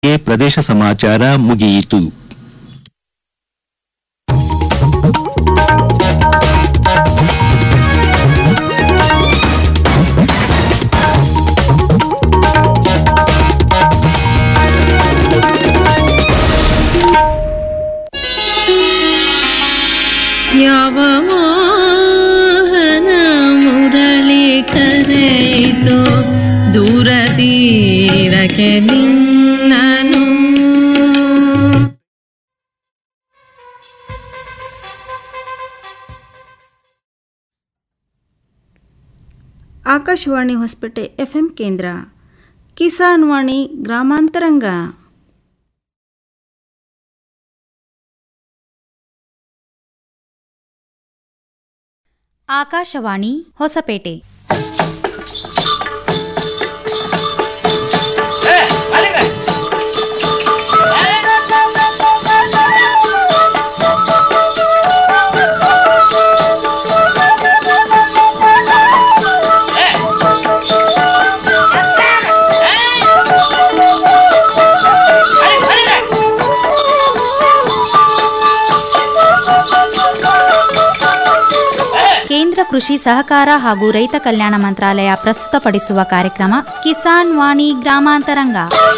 ಇಲ್ಲಿಗೆ ಪ್ರದೇಶ ಸಮಾಚಾರ ಮುಗಿಯಿತು ಯಾವ ಮೋಹನ ಮುರಳಿ ಕರೆಯಿತೋ ದೂರ ತೀರಕ್ಕೆ ನಿನ್ನನು ಆಕಾಶವಾಣಿ ಹೊಸಪೇಟೆ ಎಫ್ಎಂ ಕೇಂದ್ರ ಕಿಸಾನ್ ವಾಣಿ ಗ್ರಾಮಾಂತರಂಗ ಆಕಾಶವಾಣಿ ಹೊಸಪೇಟೆ ಕೇಂದ್ರ ಕೃಷಿ ಸಹಕಾರ ಹಾಗೂ ರೈತ ಕಲ್ಯಾಣ ಮಂತ್ರಾಲಯ ಪ್ರಸ್ತುತಪಡಿಸುವ ಕಾರ್ಯಕ್ರಮ ಕಿಸಾನ್ ವಾಣಿ ಗ್ರಾಮಾಂತರಂಗ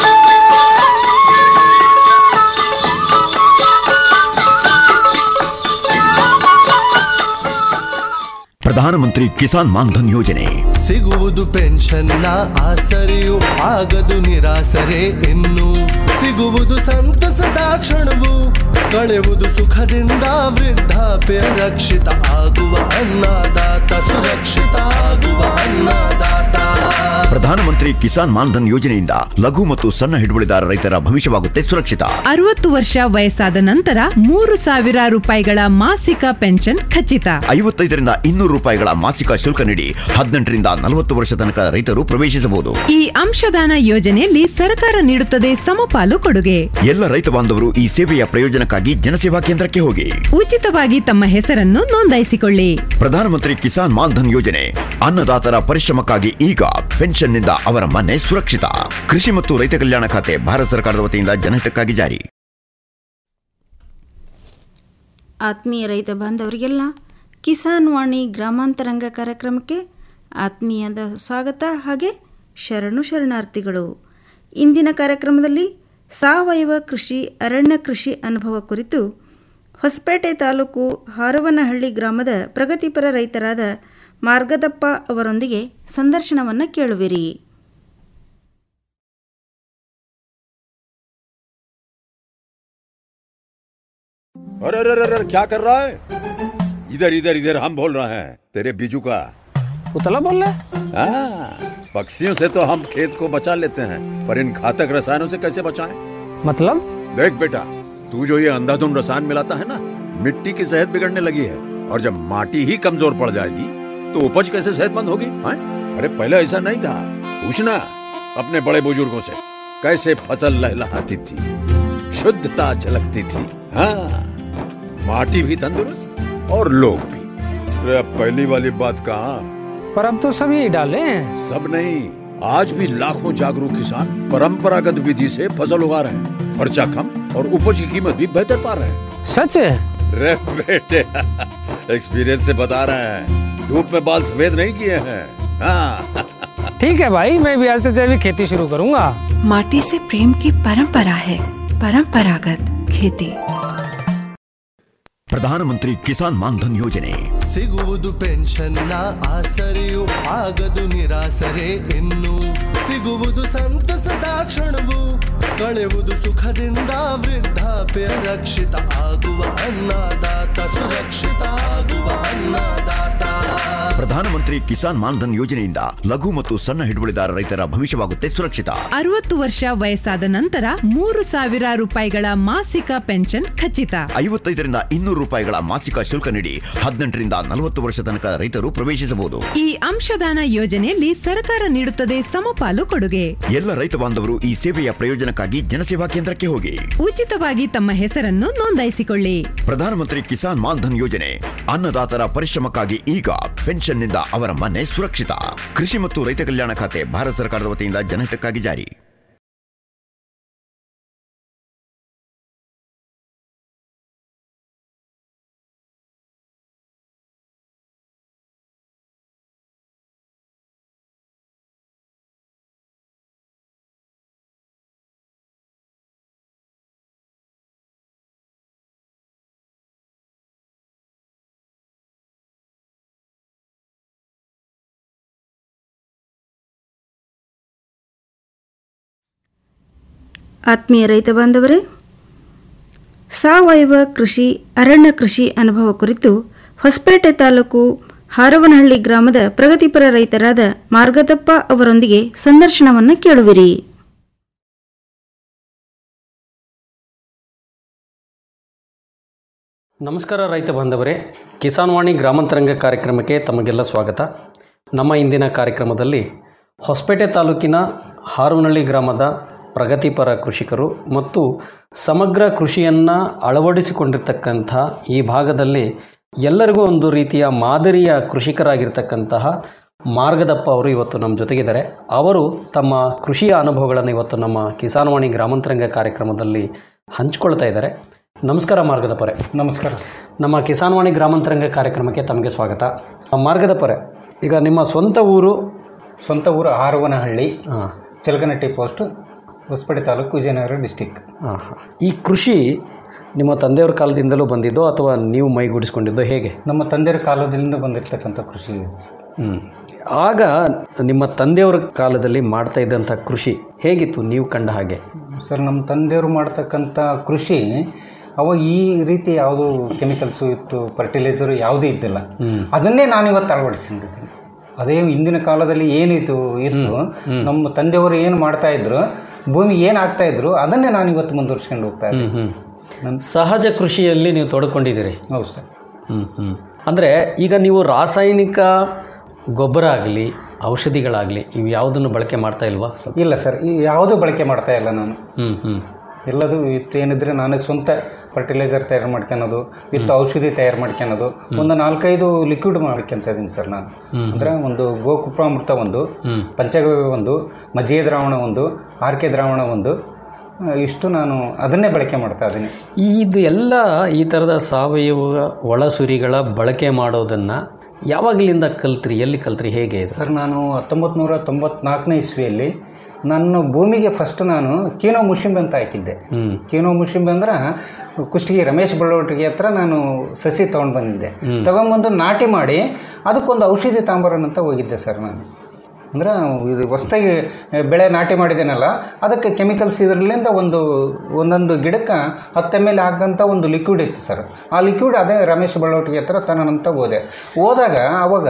ಪ್ರಧಾನಮಂತ್ರಿ ಕಿಸಾನ್ ಮಾನ್ಧನ್ ಯೋಜನೆ ಸಿಗುವುದು ಪೆನ್ಷನ್ನ ಆಸರೆಯು ಆಗದು ನಿರಾಸರೆ ಇನ್ನು ಸಿಗುವುದು ಸಂತಸದ ಕ್ಷಣವು ಕಳೆಯುವುದು ಸುಖದಿಂದ ವೃದ್ಧಾಪ್ಯ ರಕ್ಷಿತ ಆಗುವ ಅನ್ನದಾತ ಸುರಕ್ಷಿತ ಆಗುವ ಅನ್ನದಾತ ಪ್ರಧಾನಮಂತ್ರಿ ಕಿಸಾನ್ ಮಾನ್ಧನ್ ಯೋಜನೆಯಿಂದ ಲಘು ಮತ್ತು ಸಣ್ಣ ಹಿಡುವಳಿದಾರ ರೈತರ ಭವಿಷ್ಯವಾಗುತ್ತೆ ಸುರಕ್ಷಿತ ಅರವತ್ತು ವರ್ಷ ವಯಸ್ಸಾದ ನಂತರ ಮೂರು ಸಾವಿರ ರೂಪಾಯಿಗಳ ಮಾಸಿಕ ಪೆನ್ಷನ್ ಖಚಿತ ಐವತ್ತೈದರಿಂದ ಇನ್ನೂರು ರೂಪಾಯಿಗಳ ಮಾಸಿಕ ಶುಲ್ಕ ನೀಡಿ ಹದಿನೆಂಟರಿಂದ ನಲವತ್ತು ವರ್ಷ ತನಕ ರೈತರು ಪ್ರವೇಶಿಸಬಹುದು ಈ ಅಂಶದಾನ ಯೋಜನೆಯಲ್ಲಿ ಸರ್ಕಾರ ನೀಡುತ್ತದೆ ಸಮಪಾಲು ಕೊಡುಗೆ ಎಲ್ಲ ರೈತ ಬಾಂಧವರು ಈ ಸೇವೆಯ ಪ್ರಯೋಜನಕ್ಕಾಗಿ ಜನಸೇವಾ ಕೇಂದ್ರಕ್ಕೆ ಹೋಗಿ ಉಚಿತವಾಗಿ ತಮ್ಮ ಹೆಸರನ್ನು ನೋಂದಾಯಿಸಿಕೊಳ್ಳಿ ಪ್ರಧಾನಮಂತ್ರಿ ಕಿಸಾನ್ ಮಾನ್ಧನ್ ಯೋಜನೆ ಅನ್ನದಾತರ ಪರಿಶ್ರಮಕ್ಕಾಗಿ ಈಗ ಪೆನ್ಷನ್ನಿಂದ ಅವರ ಮನೆ ಸುರಕ್ಷಿತ ಕೃಷಿ ಮತ್ತು ರೈತ ಕಲ್ಯಾಣ ಖಾತೆ ಭಾರತ ಸರ್ಕಾರದ ವತಿಯಿಂದ ಜನಹಿತಕ್ಕಾಗಿ ಜಾರಿ ಆತ್ಮೀಯ ರೈತ ಬಾಂಧವರಿಗೆಲ್ಲ ಕಿಸಾನ್ ವಾಣಿ ಗ್ರಾಮಾಂತರಂಗ ಕಾರ್ಯಕ್ರಮಕ್ಕೆ ಆತ್ಮೀಯದ ಸ್ವಾಗತ ಹಾಗೆ ಶರಣು ಶರಣಾರ್ಥಿಗಳು ಇಂದಿನ ಕಾರ್ಯಕ್ರಮದಲ್ಲಿ ಸಾವಯವ ಕೃಷಿ ಅರಣ್ಯ ಕೃಷಿ ಅನುಭವ ಕುರಿತು ಹೊಸಪೇಟೆ ತಾಲೂಕು ಹಾರವನಹಳ್ಳಿ ಗ್ರಾಮದ ಪ್ರಗತಿಪರ ರೈತರಾದ ಮಾರ್ಗದಪ್ಪ ಅವರೊಂದಿಗೆ ಸಂದರ್ಶನವನ್ನು ಕೇಳುವಿರಿ अरे अरे अरे अरे, क्या कर रहा है इधर इधर इधर हम बोल रहे हैं तेरे बीजू का उतला बोल रहा है हाँ, पक्षियों से तो हम खेत को बचा लेते हैं पर इन घातक रसायनों से कैसे बचाएं? मतलब देख बेटा तू जो ये अंधाधुंध रसायन मिलाता है ना मिट्टी की सेहत बिगड़ने लगी है और जब माटी ही कमजोर पड़ जाएगी तो उपज कैसे सेहतमंद होगी हाँ? अरे पहले ऐसा नहीं था पूछना अपने बड़े बुजुर्गों से कैसे फसल लहलहाती थी शुद्धता झलकती थी हाँ माटी भी तंदुरुस्त और लोग भी अरे अब पहली वाली बात कहाँ पर अब तो सब यही डाले हैं सब नहीं आज भी लाखों जागरूक किसान परंपरागत विधि से फसल उगा रहे हैं खर्चा कम और उपज की कीमत भी बेहतर पा रहे हैं सच है रे बेटे एक्सपीरियंस से बता रहे हैं धूप में बाल सफेद नहीं किए हैं हाँ ठीक है भाई मैं भी आज से जैविक खेती शुरू करूंगा माटी से प्रेम की परंपरा है परंपरागत खेती ಪ್ರಧಾನಮಂತ್ರಿ ಕಿಸಾನ್ ಮಾನ್ಧನ್ ಯೋಜನೆ ಸಿಗುವುದು ಪೆನ್ಷನ್ನ ಆಸರೆಯು ಆಗದು ನಿರಾಸರೆ ಇನ್ನು ಸಿಗುವುದು ಸಂತಸದ ಕ್ಷಣವು ಕಳೆಯುವುದು ಸುಖದಿಂದ ವೃದ್ಧಾಪ್ಯ ರಕ್ಷಿತ ಆಗುವ ಅನ್ನದಾತ ಸುರಕ್ಷಿತ ಆಗುವ ಅನ್ನದಾತ ಪ್ರಧಾನಮಂತ್ರಿ ಕಿಸಾನ್ ಮಾನ್ಧನ್ ಯೋಜನೆಯಿಂದ ಲಘು ಮತ್ತು ಸಣ್ಣ ಹಿಡುವಳಿದಾರ ರೈತರ ಭವಿಷ್ಯವಾಗುತ್ತೆ ಸುರಕ್ಷಿತ ಅರವತ್ತು ವರ್ಷ ವಯಸ್ಸಾದ ನಂತರ ಮೂರು ಸಾವಿರ ರೂಪಾಯಿಗಳ ಮಾಸಿಕ ಪೆನ್ಷನ್ ಖಚಿತ ಐವತ್ತೈದರಿಂದ ಇನ್ನೂರು ರೂಪಾಯಿಗಳ ಮಾಸಿಕ ಶುಲ್ಕ ನೀಡಿ ಹದಿನೆಂಟರಿಂದ ನಲವತ್ತು ವರ್ಷ ತನಕ ರೈತರು ಪ್ರವೇಶಿಸಬಹುದು ಈ ಅಂಶದಾನ ಯೋಜನೆಯಲ್ಲಿ ಸರ್ಕಾರ ನೀಡುತ್ತದೆ ಸಮಪಾಲು ಕೊಡುಗೆ ಎಲ್ಲ ರೈತ ಬಾಂಧವರು ಈ ಸೇವೆಯ ಪ್ರಯೋಜನಕ್ಕಾಗಿ ಜನಸೇವಾ ಕೇಂದ್ರಕ್ಕೆ ಹೋಗಿ ಉಚಿತವಾಗಿ ತಮ್ಮ ಹೆಸರನ್ನು ನೋಂದಾಯಿಸಿಕೊಳ್ಳಿ ಪ್ರಧಾನಮಂತ್ರಿ ಕಿಸಾನ್ ಮಾನ್ಧನ್ ಯೋಜನೆ ಅನ್ನದಾತರ ಪರಿಶ್ರಮಕ್ಕಾಗಿ ಈಗ ಪೆನ್ಷನ್ನಿಂದ ಅವರ ಮನೆ ಸುರಕ್ಷಿತ ಕೃಷಿ ಮತ್ತು ರೈತ ಕಲ್ಯಾಣ ಖಾತೆ ಭಾರತ ಸರ್ಕಾರದ ವತಿಯಿಂದ ಜನಹಿತಕ್ಕಾಗಿ ಜಾರಿ ಆತ್ಮೀಯ ರೈತ ಬಾಂಧವರೇ ಸಾವಯವ ಕೃಷಿ ಅರಣ್ಯ ಕೃಷಿ ಅನುಭವ ಕುರಿತು ಹೊಸಪೇಟೆ ತಾಲೂಕು ಹಾರವನಹಳ್ಳಿ ಗ್ರಾಮದ ಪ್ರಗತಿಪರ ರೈತರಾದ ಮಾರ್ಗದಪ್ಪ ಅವರೊಂದಿಗೆ ಸಂದರ್ಶನವನ್ನು ಕೇಳುವಿರಿ ನಮಸ್ಕಾರ ರೈತ ಬಾಂಧವರೇ ಕಿಸಾನ್ ವಾಣಿ ಗ್ರಾಮಾಂತರಂಗ ಕಾರ್ಯಕ್ರಮಕ್ಕೆ ತಮಗೆಲ್ಲ ಸ್ವಾಗತ ನಮ್ಮ ಇಂದಿನ ಕಾರ್ಯಕ್ರಮದಲ್ಲಿ ಹೊಸಪೇಟೆ ತಾಲೂಕಿನ ಹಾರುನಹಳ್ಳಿ ಗ್ರಾಮದ ಪ್ರಗತಿಪರ ಕೃಷಿಕರು ಮತ್ತು ಸಮಗ್ರ ಕೃಷಿಯನ್ನು ಅಳವಡಿಸಿಕೊಂಡಿರ್ತಕ್ಕಂಥ ಈ ಭಾಗದಲ್ಲಿ ಎಲ್ಲರಿಗೂ ಒಂದು ರೀತಿಯ ಮಾದರಿಯ ಕೃಷಿಕರಾಗಿರ್ತಕ್ಕಂತಹ ಮಾರ್ಗದಪ್ಪ ಅವರು ಇವತ್ತು ನಮ್ಮ ಜೊತೆಗಿದ್ದಾರೆ ಅವರು ತಮ್ಮ ಕೃಷಿಯ ಅನುಭವಗಳನ್ನು ಇವತ್ತು ನಮ್ಮ ಕಿಸಾನ್ ವಾಣಿ ಗ್ರಾಮಾಂತರಂಗ ಕಾರ್ಯಕ್ರಮದಲ್ಲಿ ಹಂಚ್ಕೊಳ್ತಾ ಇದ್ದಾರೆ ನಮಸ್ಕಾರ ಮಾರ್ಗದಪ್ಪರೇ ನಮಸ್ಕಾರ ನಮ್ಮ ಕಿಸಾನ್ ವಾಣಿ ಗ್ರಾಮಾಂತರಂಗ ಕಾರ್ಯಕ್ರಮಕ್ಕೆ ತಮಗೆ ಸ್ವಾಗತ ಮಾರ್ಗದಪ್ಪರೇ ಈಗ ನಿಮ್ಮ ಸ್ವಂತ ಊರು ಸ್ವಂತ ಊರು ಹಾರವನಹಳ್ಳಿ ಹಾಂ ಚಿಲಕನಟ್ಟಿ ಪೋಸ್ಟ್ ಹೊಸಪೇಟೆ ತಾಲೂಕು ವಿಜಯನಗರ ಡಿಸ್ಟಿಕ್ ಹಾಂ ಹಾಂ ಈ ಕೃಷಿ ನಿಮ್ಮ ತಂದೆಯವ್ರ ಕಾಲದಿಂದಲೂ ಬಂದಿದ್ದೋ ಅಥವಾ ನೀವು ಮೈಗೂಡಿಸ್ಕೊಂಡಿದ್ದೋ ಹೇಗೆ ನಮ್ಮ ತಂದೆಯರ ಕಾಲದಿಂದ ಬಂದಿರತಕ್ಕಂಥ ಕೃಷಿ ಹ್ಞೂ ಆಗ ನಿಮ್ಮ ತಂದೆಯವರ ಕಾಲದಲ್ಲಿ ಮಾಡ್ತಾ ಇದ್ದಂಥ ಕೃಷಿ ಹೇಗಿತ್ತು ನೀವು ಕಂಡ ಹಾಗೆ ಸರ್ ನಮ್ಮ ತಂದೆಯವರು ಮಾಡ್ತಕ್ಕಂಥ ಕೃಷಿ ಅವಾಗ ಈ ರೀತಿ ಯಾವುದು ಕೆಮಿಕಲ್ಸು ಇತ್ತು ಫರ್ಟಿಲೈಸರು ಯಾವುದೂ ಇದ್ದಿಲ್ಲ ಅದನ್ನೇ ನಾನು ಇವತ್ತು ಅಳವಡಿಸಿದ್ದೀನಿ ಅದೇ ಹಿಂದಿನ ಕಾಲದಲ್ಲಿ ಏನಿತ್ತು ಇತ್ತು ನಮ್ಮ ತಂದೆಯವರು ಏನು ಮಾಡ್ತಾ ಇದ್ರು ಭೂಮಿ ಏನು ಆಗ್ತಾ ಇದ್ರು ಅದನ್ನೇ ನಾನು ಇವತ್ತು ಮುಂದುವರ್ಸ್ಕೊಂಡು ಹೋಗ್ತಾ ಹ್ಞೂ ಇದ್ದೀನಿ ಹ್ಞೂ ಸಹಜ ಕೃಷಿಯಲ್ಲಿ ನೀವು ತೊಡ್ಕೊಂಡಿದ್ದೀರಿ ಹೌದು ಸರ್ ಹ್ಞೂ ಹ್ಞೂ ಅಂದರೆ ಈಗ ನೀವು ರಾಸಾಯನಿಕ ಗೊಬ್ಬರ ಆಗಲಿ ಔಷಧಿಗಳಾಗಲಿ ಇವು ಯಾವುದನ್ನು ಬಳಕೆ ಮಾಡ್ತಾ ಇಲ್ವಾ ಇಲ್ಲ ಸರ್ ಈ ಯಾವುದೂ ಬಳಕೆ ಮಾಡ್ತಾ ಇಲ್ಲ ನಾನು ಹ್ಞೂ ಹ್ಞೂ ಎಲ್ಲದು ವಿತ್ ಏನಿದ್ರೆ ನಾನೇ ಸ್ವಂತ ಫರ್ಟಿಲೈಸರ್ ತಯಾರು ಮಾಡ್ಕೊಳೋದು ವಿತ್ ಔಷಧಿ ತಯಾರು ಮಾಡ್ಕೊಳೋದು ಒಂದು ನಾಲ್ಕೈದು ಲಿಕ್ವಿಡ್ ಮಾಡ್ಕೊಂತ ಇದ್ದೀನಿ ಸರ್ ನಾನು ಅಂದರೆ ಒಂದು ಗೋಕುಪ್ರಾಮೃತ ಒಂದು ಪಂಚಗವ್ಯ ಒಂದು ಮಜ್ಜಿಗೆ ದ್ರಾವಣ ಒಂದು ಆರ್ಕೆ ದ್ರಾವಣ ಒಂದು ಆ, ಇಷ್ಟು ನಾನು ಅದನ್ನೇ ಬಳಕೆ ಮಾಡ್ತಾ ಇದ್ದೀನಿ ಇದು ಎಲ್ಲ ಈ ಥರದ ಸಾವಯವ ಒಳಸುರಿಗಳ ಬಳಕೆ ಮಾಡೋದನ್ನು ಯಾವಾಗಲಿಂದ ಕಲ್ತ್ರಿ ಎಲ್ಲಿ ಕಲ್ತ್ರಿ ಹೇಗೆ ಇದು ಸರ್ ನಾನು ಹತ್ತೊಂಬತ್ತು ನೂರ ತೊಂಬತ್ನಾಲ್ಕನೇ ಇಸ್ವಿಯಲ್ಲಿ ನನ್ನ ಭೂಮಿಗೆ ಫಸ್ಟ್ ನಾನು ಕೀನೋ ಮುಷಿಂಬೆ ಅಂತ ಹಾಕಿದ್ದೆ ಹ್ಞೂ ಕೀನೋ ಮುಷಿಂಬೆ ಅಂದ್ರೆ ಕುಷ್ಟಗಿ ರಮೇಶ್ ಬಳ್ಳವಟಿಗೆ ಹತ್ರ ನಾನು ಸಸಿ ತೊಗೊಂಡು ಬಂದಿದ್ದೆ ತಗೊಂಬಂದು ನಾಟಿ ಮಾಡಿ ಅದಕ್ಕೊಂದು ಔಷಧಿ ತಾಂಬರನ್ ಅಂತ ಹೋಗಿದ್ದೆ ಸರ್ ನಾನು ಅಂದ್ರೆ ಇದು ಹೊಸ್ದಾಗಿ ಬೆಳೆ ನಾಟಿ ಮಾಡಿದ್ದೇನಲ್ಲ ಅದಕ್ಕೆ ಕೆಮಿಕಲ್ಸ್ ಇದರಲ್ಲಿಂದ ಒಂದು ಒಂದೊಂದು ಗಿಡಕ್ಕೆ ಹತ್ತು ಎಮ್ ಎಲ್ ಹಾಕಂತ ಒಂದು ಲಿಕ್ವಿಡ್ ಇತ್ತು ಸರ್ ಆ ಲಿಕ್ವಿಡ್ ಅದೇ ರಮೇಶ್ ಬಳ್ಳವಟಿಗೆ ಹತ್ರ ತನ್ನಂತ ಹೋದೆ ಹೋದಾಗ ಅವಾಗ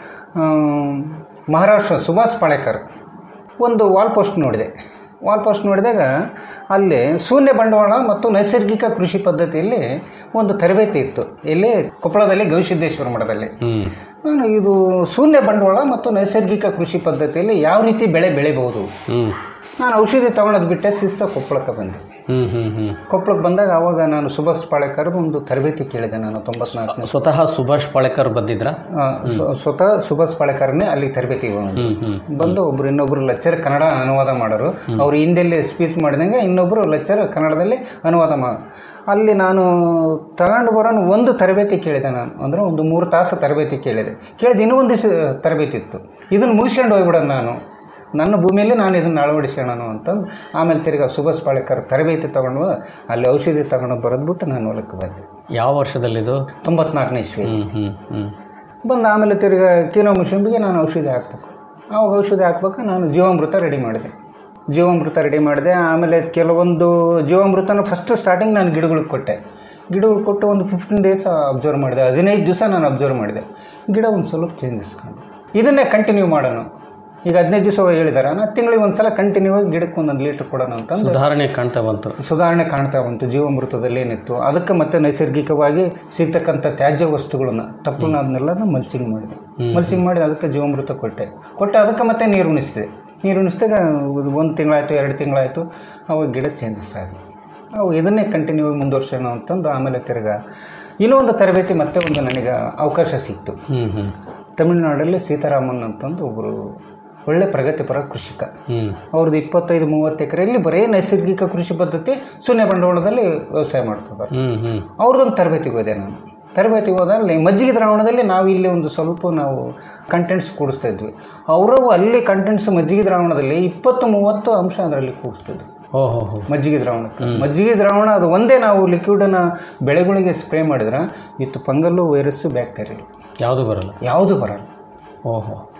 ಆಮ್, ಮಹಾರಾಷ್ಟ್ರ ಸುಭಾಷ್ ಪಾಳೇಕರ್ ಒಂದು ವಾಲ್ ಪೋಸ್ಟ್ ನೋಡಿದೆ ವಾಲ್ ಪೋಸ್ಟ್ ನೋಡಿದಾಗ ಅಲ್ಲಿ ಶೂನ್ಯ ಬಂಡವಾಳ ಮತ್ತು ನೈಸರ್ಗಿಕ ಕೃಷಿ ಪದ್ಧತಿಯಲ್ಲಿ ಒಂದು ತರಬೇತಿ ಇತ್ತು ಇಲ್ಲಿ ಕೊಪ್ಪಳದಲ್ಲಿ ಗವಿಸಿದ್ದೇಶ್ವರ ಮಠದಲ್ಲಿ ಹ್ಞೂ ನಾನು ಇದು ಶೂನ್ಯ ಬಂಡವಾಳ ಮತ್ತು ನೈಸರ್ಗಿಕ ಕೃಷಿ ಪದ್ಧತಿಯಲ್ಲಿ ಯಾವ ರೀತಿ ಬೆಳೆ ಬೆಳಿಬಹುದು ಹ್ಞೂ ನಾನು ಔಷಧಿ ತಗೊಳೋದು ಬಿಟ್ಟೆ ಶಿಸ್ತ ಕೊಪ್ಪಳಕ್ಕೆ ಬಂದೆ ಹ್ಞೂ ಹ್ಞೂ ಹ್ಞೂ ಕೊಪ್ಪಳಕ್ಕೆ ಬಂದಾಗ ಆವಾಗ ನಾನು ಸುಭಾಷ್ ಪಾಳೇಕರ್ ಒಂದು ತರಬೇತಿ ಕೇಳಿದೆ ನಾನು ತೊಂಬತ್ನಾಲ್ಕನೇ ಸ್ವತಃ ಸುಭಾಷ್ ಪಾಳೇಕರ್ ಬಂದಿದ್ರಾ ಆ, ಸ್ವ- ಸ್ವತಃ ಸುಭಾಷ್ ಪಾಳೇಕರ್ನೇ ಅಲ್ಲಿ ತರಬೇತಿ ಹ್ಞೂ ಹ್ಞೂ ಬಂದು ಒಬ್ರು ಇನ್ನೊಬ್ರು ಲೆಕ್ಚರ್ ಕನ್ನಡ ಅನುವಾದ ಮಾಡೋರು ಅವ್ರು ಹಿಂದೆಲ್ಲಿ ಸ್ಪೀಚ್ ಮಾಡಿದಂಗೆ ಇನ್ನೊಬ್ರು ಲೆಕ್ಚರ್ ಕನ್ನಡದಲ್ಲಿ ಅನುವಾದ ಮಾಡಿ ಅಲ್ಲಿ ನಾನು ತಗೊಂಡು ಬರೋನು ಒಂದು ತರಬೇತಿ ಕೇಳಿದೆ ನಾನು ಅಂದರೆ ಒಂದು ಮೂರು ತಾಸು ತರಬೇತಿ ಕೇಳಿದೆ ಕೇಳಿದ ಇನ್ನೂ ಒಂದು ದಿವಸ ತರಬೇತಿ ಇತ್ತು ಇದನ್ನು ಮುಗಿಸ್ಕೊಂಡು ಹೋಗ್ಬಿಡೋದು ನಾನು ನನ್ನ ಭೂಮಿಯಲ್ಲಿ ನಾನು ಇದನ್ನು ಅಳವಡಿಸೋಣ ಅಂತಂದು ಆಮೇಲೆ ತಿರ್ಗಾ ಸುಭಾಷ್ ಪಾಳೇಕರ್ ತರಬೇತಿ ತಗೊಂಡು ಅಲ್ಲಿ ಔಷಧಿ ತಗೊಂಡು ಬರೋದ್ಬಿಟ್ಟು ನಾನು ಹೊಲಕ್ಕೆ ಬಂದೆ ಯಾವ ವರ್ಷದಲ್ಲಿದು ತೊಂಬತ್ನಾಲ್ಕನೇ ಇಸ್ವಿ ಹ್ಞೂ ಹ್ಞೂ ಹ್ಞೂ ಬಂದು ಆಮೇಲೆ ತಿರ್ಗಾ ಕೀನೋ ಮುಷಂಬಿಗೆ ನಾನು ಔಷಧಿ ಹಾಕ್ಬೇಕು ಆವಾಗ ಔಷಧಿ ಹಾಕ್ಬೇಕು ನಾನು ಜೀವಾಮೃತ ರೆಡಿ ಮಾಡಿದೆ ಜೀವಾಮೃತ ರೆಡಿ ಮಾಡಿದೆ ಆಮೇಲೆ ಕೆಲವೊಂದು ಜೀವಾಮೃತನ ಫಸ್ಟ್ ಸ್ಟಾರ್ಟಿಂಗ್ ನಾನು ಗಿಡಗಳಿಗೆ ಕೊಟ್ಟೆ ಗಿಡಗಳು ಕೊಟ್ಟು ಒಂದು ಫಿಫ್ಟೀನ್ ಡೇಸ್ ಅಬ್ಸರ್ವ್ ಮಾಡಿದೆ ಹದಿನೈದು ದಿವಸ ನಾನು ಅಬ್ಸರ್ವ್ ಮಾಡಿದೆ ಗಿಡ ಒಂದು ಸ್ವಲ್ಪ ಚೇಂಜಸ್ ಕಂಡು ಇದನ್ನೇ ಕಂಟಿನ್ಯೂ ಮಾಡೋಣ ಈಗ ಹದಿನೈದು ದಿವಸ ಹೇಳಿದಾರೆ ನಾನು ತಿಂಗಳಿಗೆ ಒಂದು ಸಲ ಕಂಟಿನ್ಯೂ ಆಗಿ ಗಿಡಕ್ಕೆ ಒಂದೊಂದು ಲೀಟ್ರ್ ಕೊಡೋಣ ಅಂತಂದು ಸುಧಾರಣೆ ಕಾಣ್ತಾ ಬಂತು ಸುಧಾರಣೆ ಕಾಣ್ತಾ ಬಂತು ಜೀವಾಮೃತದಲ್ಲಿ ಏನಿತ್ತು ಅದಕ್ಕೆ ಮತ್ತೆ ನೈಸರ್ಗಿಕವಾಗಿ ಸಿಗ್ತಕ್ಕಂಥ ತ್ಯಾಜ್ಯ ವಸ್ತುಗಳನ್ನ ತಪ್ಪಲನ್ನ ಅದನ್ನೆಲ್ಲ ಮಲ್ಚಿಂಗ್ ಮಾಡಿದೆ ಮಲ್ಚಿಂಗ್ ಮಾಡಿ ಅದಕ್ಕೆ ಜೀವಾಮೃತ ಕೊಟ್ಟೆ ಕೊಟ್ಟೆ ಅದಕ್ಕೆ ಮತ್ತೆ ನೀರು ಉಣಿಸಿದೆ ನೀರು ಉಣಿಸಿದಾಗ ಒಂದು ತಿಂಗಳಾಯಿತು ಎರಡು ತಿಂಗಳಾಯಿತು ಅವಾಗ ಗಿಡ ಚೇಂಜಸ್ ಆಯಿತು ಅವು ಇದನ್ನೇ ಕಂಟಿನ್ಯೂ ಆಗಿ ಮುಂದುವರ್ಸೋಣ ಅಂತಂದು ಆಮೇಲೆ ತಿರ್ಗಾ ಇನ್ನೂ ಒಂದು ತರಬೇತಿ ಮತ್ತೆ ಒಂದು ನನಗೆ ಅವಕಾಶ ಸಿಕ್ತು ಹ್ಞೂ ಹ್ಞೂ ತಮಿಳುನಾಡಲ್ಲಿ ಸೀತಾರಾಮನ್ ಅಂತಂದು ಒಬ್ಬರು ಒಳ್ಳೆ ಪ್ರಗತಿಪರ ಕೃಷಿಕ ಹ್ಞೂ ಅವ್ರದ್ದು ಇಪ್ಪತ್ತೈದು ಮೂವತ್ತು ಎಕರೆಯಲ್ಲಿ ಬರೀ ನೈಸರ್ಗಿಕ ಕೃಷಿ ಪದ್ಧತಿ ಶೂನ್ಯ ಬಂಡವಾಳದಲ್ಲಿ ವ್ಯವಸಾಯ ಮಾಡ್ತಿದ್ದಾರೆ ಹ್ಞೂ ಹ್ಞೂ ಅವ್ರದ್ದೊಂದು ತರಬೇತಿಗೆ ಹೋದೆ ನಾನು ತರಬೇತಿಗೆ ಹೋದಲ್ಲಿ ಮಜ್ಜಿಗೆ ದ್ರಾವಣದಲ್ಲಿ ನಾವು ಇಲ್ಲಿ ಒಂದು ಸ್ವಲ್ಪ ನಾವು ಕಂಟೆಂಟ್ಸ್ ಕೂಡಿಸ್ತಾ ಇದ್ವಿ ಅವರು ಅಲ್ಲಿ ಕಂಟೆಂಟ್ಸ್ ಮಜ್ಜಿಗೆ ದ್ರಾವಣದಲ್ಲಿ ಇಪ್ಪತ್ತು ಮೂವತ್ತು ಅಂಶ ಅದರಲ್ಲಿ ಕೂಡಿಸ್ತಿದ್ವಿ ಓಹೋ ಹೋ ಮಜ್ಜಿಗೆ ದ್ರಾವಣ ಮಜ್ಜಿಗೆ ದ್ರಾವಣ ಅದು ಒಂದೇ ನಾವು ಲಿಕ್ವಿಡನ್ನು ಬೆಳೆಗಳಿಗೆ ಸ್ಪ್ರೇ ಮಾಡಿದ್ರೆ ಇತ್ತು ಫಂಗಲ್ಲು ವೈರಸ್ಸು ಬ್ಯಾಕ್ಟೀರಿಯಾ ಯಾವುದು ಬರಲ್ಲ ಯಾವುದು ಬರಲ್ಲ ಓಹೋ